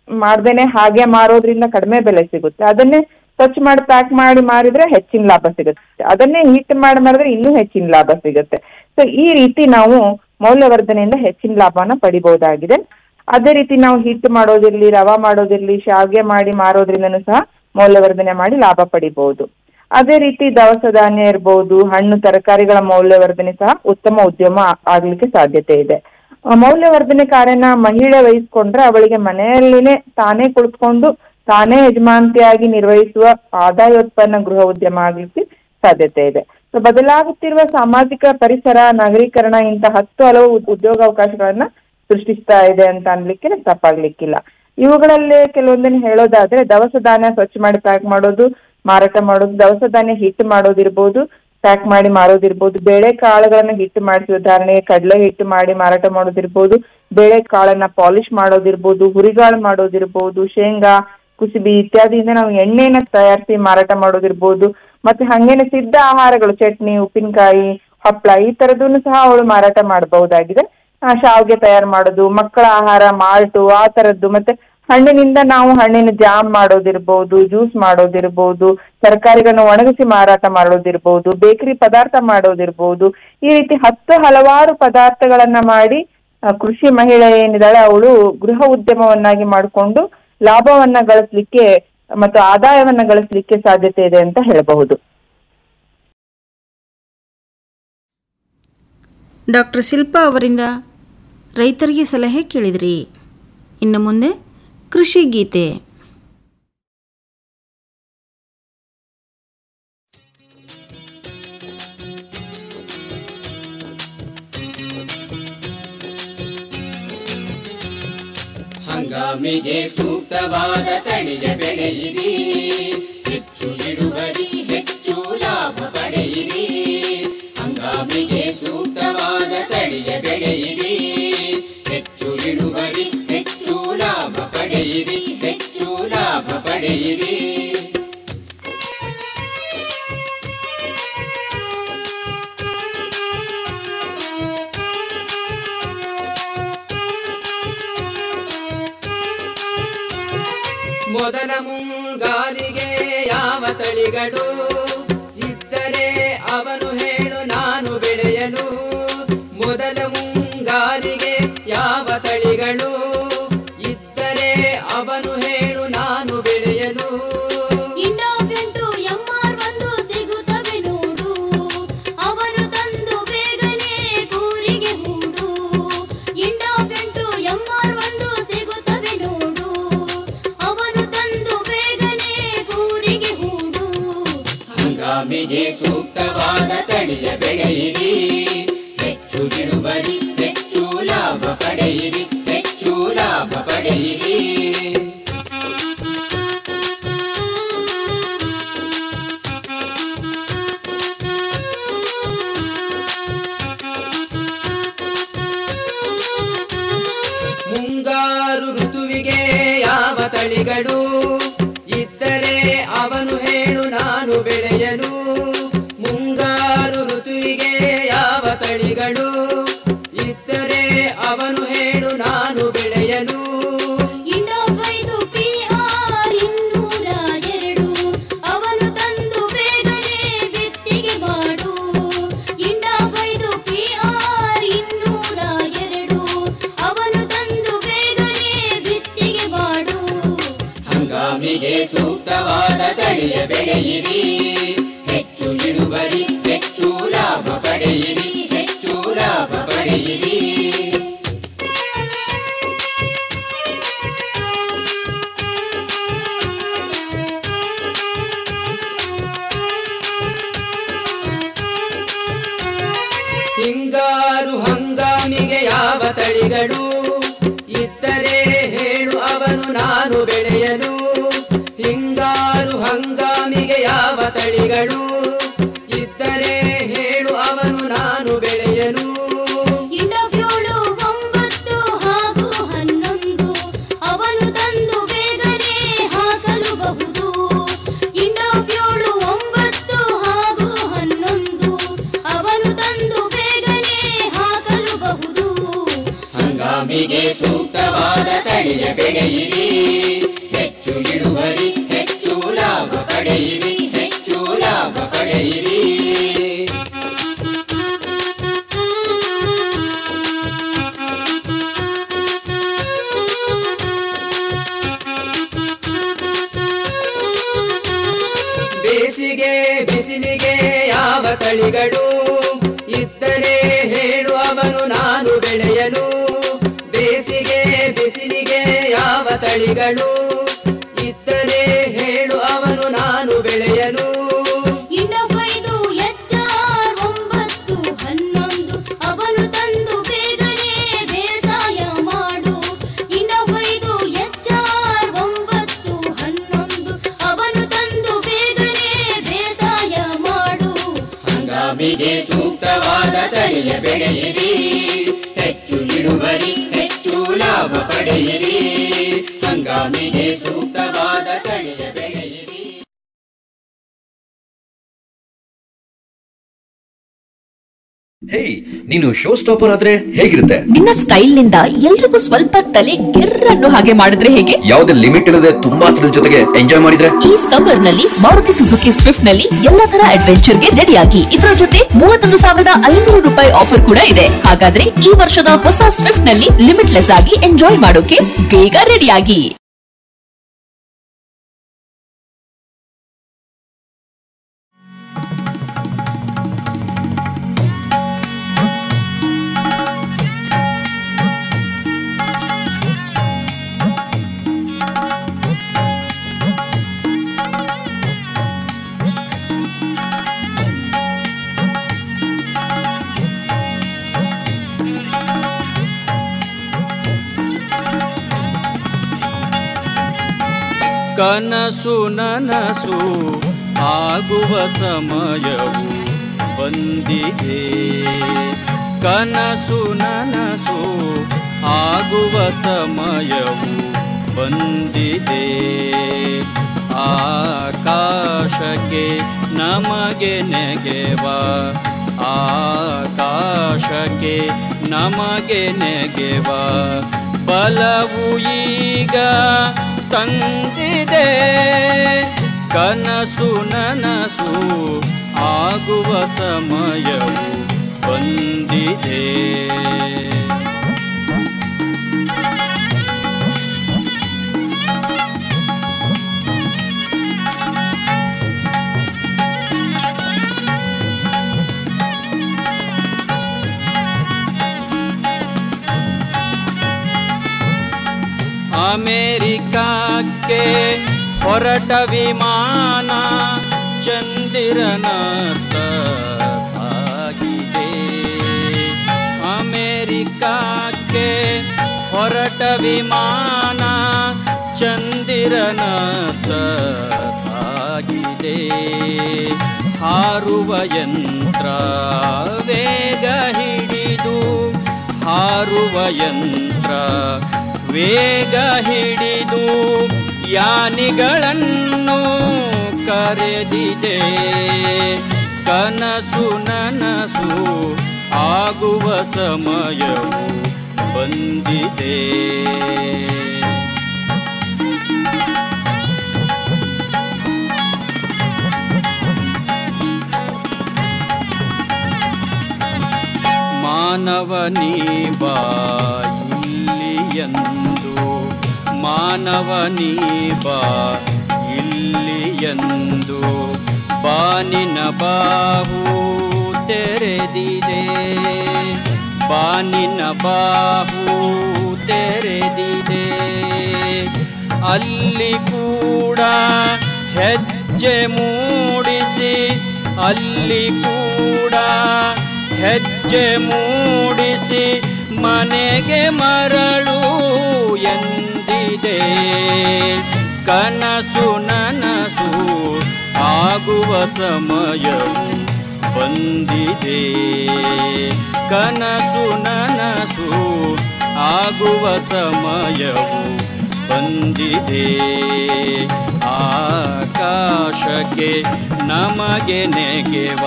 ಮಾಡ್ದೇನೆ ಹಾಗೆ ಮಾರೋದ್ರಿಂದ ಕಡಿಮೆ ಬೆಲೆ ಸಿಗುತ್ತೆ ಅದನ್ನೇ ಸ್ವಚ್ಛ ಮಾಡಿ ಪ್ಯಾಕ್ ಮಾಡಿ ಮಾರಿದ್ರೆ ಹೆಚ್ಚಿನ ಲಾಭ ಸಿಗುತ್ತೆ ಅದನ್ನೇ ಹೀಟ್ ಮಾಡಿ ಮಾರಿದ್ರೆ ಇನ್ನೂ ಹೆಚ್ಚಿನ ಲಾಭ ಸಿಗುತ್ತೆ ಸೊ ಈ ರೀತಿ ನಾವು ಮೌಲ್ಯವರ್ಧನೆಯಿಂದ ಹೆಚ್ಚಿನ ಲಾಭನ ಪಡಿಬಹುದಾಗಿದೆ ಅದೇ ರೀತಿ ನಾವು ಹಿಟ್ ಮಾಡೋದಿರ್ಲಿ ರವಾ ಮಾಡೋದಿರ್ಲಿ ಶಾವ್ಗೆ ಮಾಡಿ ಮಾರೋದ್ರಿಂದನೂ ಸಹ ಮೌಲ್ಯವರ್ಧನೆ ಮಾಡಿ ಲಾಭ ಪಡಿಬಹುದು ಅದೇ ರೀತಿ ದವಸ ಧಾನ್ಯ ಇರ್ಬೋದು ಹಣ್ಣು ತರಕಾರಿಗಳ ಮೌಲ್ಯವರ್ಧನೆ ಸಹ ಉತ್ತಮ ಉದ್ಯಮ ಆ- ಆಗ್ಲಿಕ್ಕೆ ಸಾಧ್ಯತೆ ಇದೆ ಆ, ಮೌಲ್ಯವರ್ಧನೆ ಕಾರ್ಯನ ಮಹಿಳೆ ವಹಿಸ್ಕೊಂಡ್ರೆ ಅವಳಿಗೆ ಮನೆಯಲ್ಲಿನೇ ತಾನೇ ಕುಳಿತುಕೊಂಡು ತಾನೇ ಯಜಮಾನತಿಯಾಗಿ ನಿರ್ವಹಿಸುವ ಆದಾಯೋತ್ಪನ್ನ ಗೃಹ ಉದ್ಯಮ ಆಗ್ಲಿಕ್ಕೆ ಸಾಧ್ಯತೆ ಇದೆ ಸೊ ಬದಲಾಗುತ್ತಿರುವ ಸಾಮಾಜಿಕ ಪರಿಸರ ನಗರೀಕರಣ ಇಂಥ ಹತ್ತು ಹಲವು ಉದ್- ಉದ್ಯೋಗಾವಕಾಶಗಳನ್ನ ಸೃಷ್ಟಿಸ್ತಾ ಇದೆ ಅಂತ ಅನ್ಲಿಕ್ಕೆ ತಪ್ಪಾಗ್ಲಿಕ್ಕಿಲ್ಲ ಇವುಗಳಲ್ಲಿ ಕೆಲವೊಂದನ್ನು ಹೇಳೋದಾದ್ರೆ ದವಸ ಧಾನ್ಯ ಸ್ವಚ್ಛ ಮಾಡಿ ಪ್ಯಾಕ್ ಮಾಡೋದು ಮಾರಾಟ ಮಾಡೋದು ದವಸ ಧಾನ್ಯ ಹಿಟ್ಟು ಮಾಡೋದಿರ್ಬೋದು ಪ್ಯಾಕ್ ಮಾಡಿ ಮಾರೋದಿರ್ಬೋದು ಬೇಳೆ ಕಾಳುಗಳನ್ನ ಹಿಟ್ಟು ಮಾಡಿಸಿ ಉದಾಹರಣೆಗೆ ಕಡಲೆ ಹಿಟ್ಟು ಮಾಡಿ ಮಾರಾಟ ಮಾಡೋದಿರ್ಬೋದು ಬೇಳೆ ಕಾಳನ್ನ ಪಾಲಿಶ್ ಮಾಡೋದಿರ್ಬೋದು ಹುರಿಗಾಳು ಮಾಡೋದಿರ್ಬೋದು ಶೇಂಗಾ ಕುಸುಬಿ ಇತ್ಯಾದಿಯಿಂದ ನಾವು ಎಣ್ಣೆನ ತಯಾರಿಸಿ ಮಾರಾಟ ಮಾಡೋದಿರ್ಬೋದು ಮತ್ತೆ ಹಂಗೇನೆ ಸಿದ್ಧ ಆಹಾರಗಳು ಚಟ್ನಿ ಉಪ್ಪಿನಕಾಯಿ ಹಪ್ಪಳ ಈ ತರದನ್ನು ಸಹ ಅವಳು ಮಾರಾಟ ಮಾಡಬಹುದಾಗಿದೆ ಆ, ಶಾವ್ಗೆ ತಯಾರು ಮಾಡೋದು ಮಕ್ಕಳ ಆಹಾರ ಮಾಲ್ಟು ಆ ತರದ್ದು ಮತ್ತೆ ಹಣ್ಣಿನಿಂದ ನಾವು ಹಣ್ಣಿನ ಜಾಮ್ ಮಾಡೋದಿರ್ಬೋದು ಜ್ಯೂಸ್ ಮಾಡೋದಿರ್ಬೋದು ತರಕಾರಿಗಳನ್ನ ಒಣಗಿಸಿ ಮಾರಾಟ ಮಾಡೋದಿರ್ಬೋದು ಬೇಕರಿ ಪದಾರ್ಥ ಮಾಡೋದಿರ್ಬೋದು ಈ ರೀತಿ ಹತ್ತು ಹಲವಾರು ಪದಾರ್ಥಗಳನ್ನ ಮಾಡಿ ಆ, ಕೃಷಿ ಮಹಿಳೆ ಏನಿದ್ದಾಳೆ ಅವಳು ಗೃಹ ಉದ್ಯಮವನ್ನಾಗಿ ಮಾಡಿಕೊಂಡು ಲಾಭವನ್ನ ಗಳಿಸ್ಲಿಕ್ಕೆ ಮತ್ತು ಆದಾಯವನ್ನ ಗಳಿಸ್ಲಿಕ್ಕೆ ಸಾಧ್ಯತೆ ಇದೆ ಅಂತ ಹೇಳಬಹುದು ಡಾಕ್ಟರ್ ಶಿಲ್ಪಾ ಅವರಿಂದ ರೈತರಿಗೆ ಸಲಹೆ ಕೇಳಿದ್ರಿ ಇನ್ನು ಮುಂದೆ ಕೃಷಿ ಗೀತೆ ಹಂಗಾಮಿಗೆ ಸೂಕ್ತವಾದ ತಳಿಯ ಬೆಳೆಯಿರಿ ಹೆಚ್ಚು ಇಳುವರಿ ಹೆಚ್ಚು ಲಾಭ ಪಡೆಯಿರಿ ಹಂಗಾಮಿಗೆ ಸೂಕ್ತವಾದ ತಳಿಯ ಬೆಳೆಯಿರಿ ಹೆಚ್ಚು ಇಳುವರಿ ಹೆಚ್ಚು ಲಾಭ ಪಡೆಯಿರಿ ಹೆಚ್ಚು ಲಾಭ ಪಡೆಯಿರಿ ಮೊದಲ ಮುಂಗಾರಿಗೆ ಯಾವ ತಳಿಗಳು ಇದ್ದರೆ ಅವನು ಹೇಳು ನಾನು ಬೆಳೆಯಲು ಮೊದಲ ಮುಂಗಾರಿಗೆ ಯಾವ ತಳಿಗಳು ಇದ್ದರೆ ಅವನು ಹೇಳು ನಾನು ಬೆಳೆಯಲು ಇಂಡೋಫೆಂಟು ಎಂಆರ್ ಒಂದು ಸಿಗುತ್ತವೆ ನೋಡು ಅವರು ತಂದು ಬೇಗನೆ ಕೂರಿಗೆ ಹೂಡು ಇಂಡೋಫೆಂಟು ಎಂಆರ್ ಒಂದು ಸಿಗುತ್ತವೆ ನೋಡು ಅವರು ತಂದು ಬೇಗನೆ ಕೂರಿಗೆ ಹೂಡು ಹಂಗಾಮಿಗೆ ಸೂಕ್ತವಾದ ತಳಿಯ ಬೆಳೆಯಿರಿ ಹೆಚ್ಚು ಇಳುವರಿ ಹೆಚ್ಚು ಲಾಭ ಪಡೆಯಿರಿ ಹೆಚ್ಚು ಲಾಭ ಪಡೆಯಿರಿ ಮುಂಗಾರು ಋತುವಿಗೆ ಯಾವ ತಳಿಗಳು ಇದ್ದರೆ ಅವನು ಹೇಳು ನಾನು ಬೆಳೆಯಲು ಮುಂಗಾರು ಋತುವಿಗೆ ಯಾವ ತಳಿಗಳು ಇದ್ದರೆ ಅವನು ಹೇಳು ನಾನು ಬೆಳೆಯಲು ಇಂಡೋಫೈದು ಪಿಆರ್ ಇನ್ನೂರ ಎರಡು ಅವನು ತಂದು ಬೇಗನೆ ಬಿತ್ತಿಗೆ ಮಾಡು ಇಂಡೋಫೈದು ಪಿಆರ್ ಇನ್ನೂರ ಎರಡು ಅವನು ತಂದು ಬೇಗನೆ ಬಿತ್ತಿಗೆ ಮಾಡು ಹಂಗಾಮಿಗೆ ಸೂಕ್ತವಾದ ತಳಿಯ ಬೆಳೆಯಿರಿ ಹೆಚ್ಚು ಇಳುವರಿ ಹೆಚ್ಚು ಲಾಭ ಪಡೆಯಿರಿ ಹೆಚ್ಚು ಲಾಭ ಪಡೆಯಿರಿ ಹಿಂಗಾರು ಹಂಗಾಮಿಗೆ ಯಾವ ತಳಿಗಳು ಇದ್ದರೆ ಹೇಳು ಅವನು ನಾನು ಬೆಳೆಯಲು ಹಿಂಗಾರು ಹಂಗಾಮಿಗೆ ಯಾವ ತಳಿಗಳು ಇದ್ದರೆ ಹೇಳು ಅವನು ನಾನು ಬೆಳೆಯಲು ಇಂಡೋಫ್ಯೂಳು ಒಂಬತ್ತು ಹಾಗೂ ಹನ್ನೊಂದು ಅವನು ತಂದು ಬೇಗನೆ ಹಾಕಲುಬಹುದು ಇಂಡೋಫ್ಯೂಳು ಒಂಬತ್ತು ಹಾಗೂ ಹನ್ನೊಂದು ಅವನು ತಂದು ಬೇಗನೆ ಹಾಕಲುಬಹುದು ಹಂಗಾಮಿಗೆ ಸೂಕ್ತವಾದ ತಳಿಯ ಬೆಳೆಯಿರಿ ಬೇಸಿಗೆ ಬಿಸಿಲಿಗೆ ಯಾವ ತಳಿಗಳು ಇದ್ದರೆ ಹೇಳು ಅವನು ನಾನು ಬೆಳೆಯಲು ಬೇಸಿಗೆ ಬಿಸಿಲಿಗೆ ಯಾವ ತಳಿಗಳು ಇದ್ದರೆ ಹೇಳು ಅವನು ನಾನು ಬೆಳೆಯಲು ಇಂಡೋಫೈದು ಎಚ್ಆರ್ ಒಂಬತ್ತು ಹನ್ನೊಂದು ಅವನು ತಂದು ಬೇಗನೆ ಬೇಸಾಯ ಮಾಡು ಇಂಡೋಫೈದು ಎಚ್ಆರ್ ಒಂಬತ್ತು ಹನ್ನೊಂದು ಅವನು ತಂದು ಬೇಗನೆ ಬೇಸಾಯ ಮಾಡು ಹಂಗಾಮಿಗೆ ಸೂಕ್ತವಾದ ತಳಿಯ ಬೆಳೆಯಿರಿ ಹೆಚ್ಚು ಇಳುವರಿ ಹೆಚ್ಚು ಲಾಭ ಪಡೆಯಿರಿ ಹಂಗಾಮಿಗೆ ಸೂಕ್ತವಾದ ತಳಿಯ ಬೆಳೆಯಿರಿ ಹೇಯ್ ನೀನು ಶೋ ಸ್ಟಾಪರ್ ಆದ್ರೆ ಹೇಗಿರುತ್ತೆ ನಿನ್ನ ಸ್ಟೈಲ್ ನಿಂದ ಎಲ್ರಿಗೂ ಸ್ವಲ್ಪ ತಲೆ ಗೆರ್ರನ್ನು ಹಾಗೆ ಮಾಡಿದ್ರೆ ಹೇಗೆ ಯಾವುದೇ ಲಿಮಿಟ್ ಇಲ್ಲದೆ ತುಂಬಾ ಥ್ರಿಲ್ ಜೊತೆಗೆ ಎಂಜಾಯ್ ಮಾಡಿದ್ರೆ ಈ ಸಮ್ಮರ್ ನಲ್ಲಿ ಮಾರುತಿ ಸುಜುಕಿ ಸ್ವಿಫ್ಟ್ ನಲ್ಲಿ ಎಲ್ಲಾ ತರ ಅಡ್ವೆಂಚರ್ ಗೆ ರೆಡಿ ಆಗಿ ಇದರ ಜೊತೆ ಮೂವತ್ತೊಂದು ಸಾವಿರದ ಐನೂರು ರೂಪಾಯಿ ಆಫರ್ ಕೂಡ ಇದೆ ಹಾಗಾದ್ರೆ ಈ ವರ್ಷದ ಹೊಸ ಸ್ವಿಫ್ಟ್ ನಲ್ಲಿ ಲಿಮಿಟ್ಲೆಸ್ ಆಗಿ ಎಂಜಾಯ್ ಮಾಡೋಕೆ ಬೇಗ ರೆಡಿ ಆಗಿ ಕನಸು ನನಸು ಆಗುವ ಸಮಯವು ಬಂದಿದೆ ಕನಸು ನನಸು ಆಗುವ ಸಮಯವು ಬಂದಿದೆ ಆಕಾಶಕ್ಕೆ ನಮಗೆ ನೆಗೆವ ಆಕಾಶಕ್ಕೆ ನಮಗೆ ನೆಗೆವ ಬಲವು ಈಗ ತಂದಿದೆ ಕನಸು ನನಸು ಆಗುವ ಸಮಯವು ಬಂದಿದೆ ಅಮೆರಿಕಕ್ಕೆ ಹೊರಟ ವಿಮಾನ ಚಂದಿರನತ್ತ ಸಾಗಿದೆ ಅಮೆರಿಕಕ್ಕೆ ಹೊರಟ ವಿಮಾನ ಚಂದಿರನತ್ತ ಸಾಗಿದೆ ಹಾರುವ ಯಂತ್ರ ವೇಗ ಹಿಡಿದು ಹಾರುವ ಯಂತ್ರ ವೇಗ ಹಿಡಿದು ಯಾನಿಗಳನ್ನು ಕರೆದಿದೆ ಕನಸು ನನಸು ಆಗುವ ಸಮಯವು ಬಂದಿದೆ ಮಾನವನೀ ಬಾ ಇಲ್ಲಿಯಂದು ಮಾನವನೀ ಬಾ ಇಲ್ಲಿಯಂದು ಬಾನಿನ ಬಾಹು ತೆರೆದಿದೆ ಬಾನಿನ ಬಾಹು ತೆರೆದಿದೆ ಅಲ್ಲಿ ಕೂಡ ಹೆಜ್ಜೆ ಮೂಡಿಸಿ ಅಲ್ಲಿ ಕೂಡ ಹೆಜ್ಜೆ ಮೂಡಿಸಿ ಮನೆಗೆ ಮರಳು ಎಂದಿದೆ ಕನಸು ನನಸು ಆಗುವ ಸಮಯವು ಬಂದಿದೆ ಕನಸು ನನಸು ಆಗುವ ಸಮಯವು ಬಂದಿದೆ ಆಕಾಶಕ್ಕೆ ನಮಗೆ ನೆಗೆವ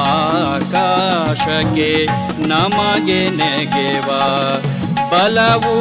ಆಕಾಶಕ್ಕೆ ನಮಗೆ ನೆಗೆವ ಬಲವು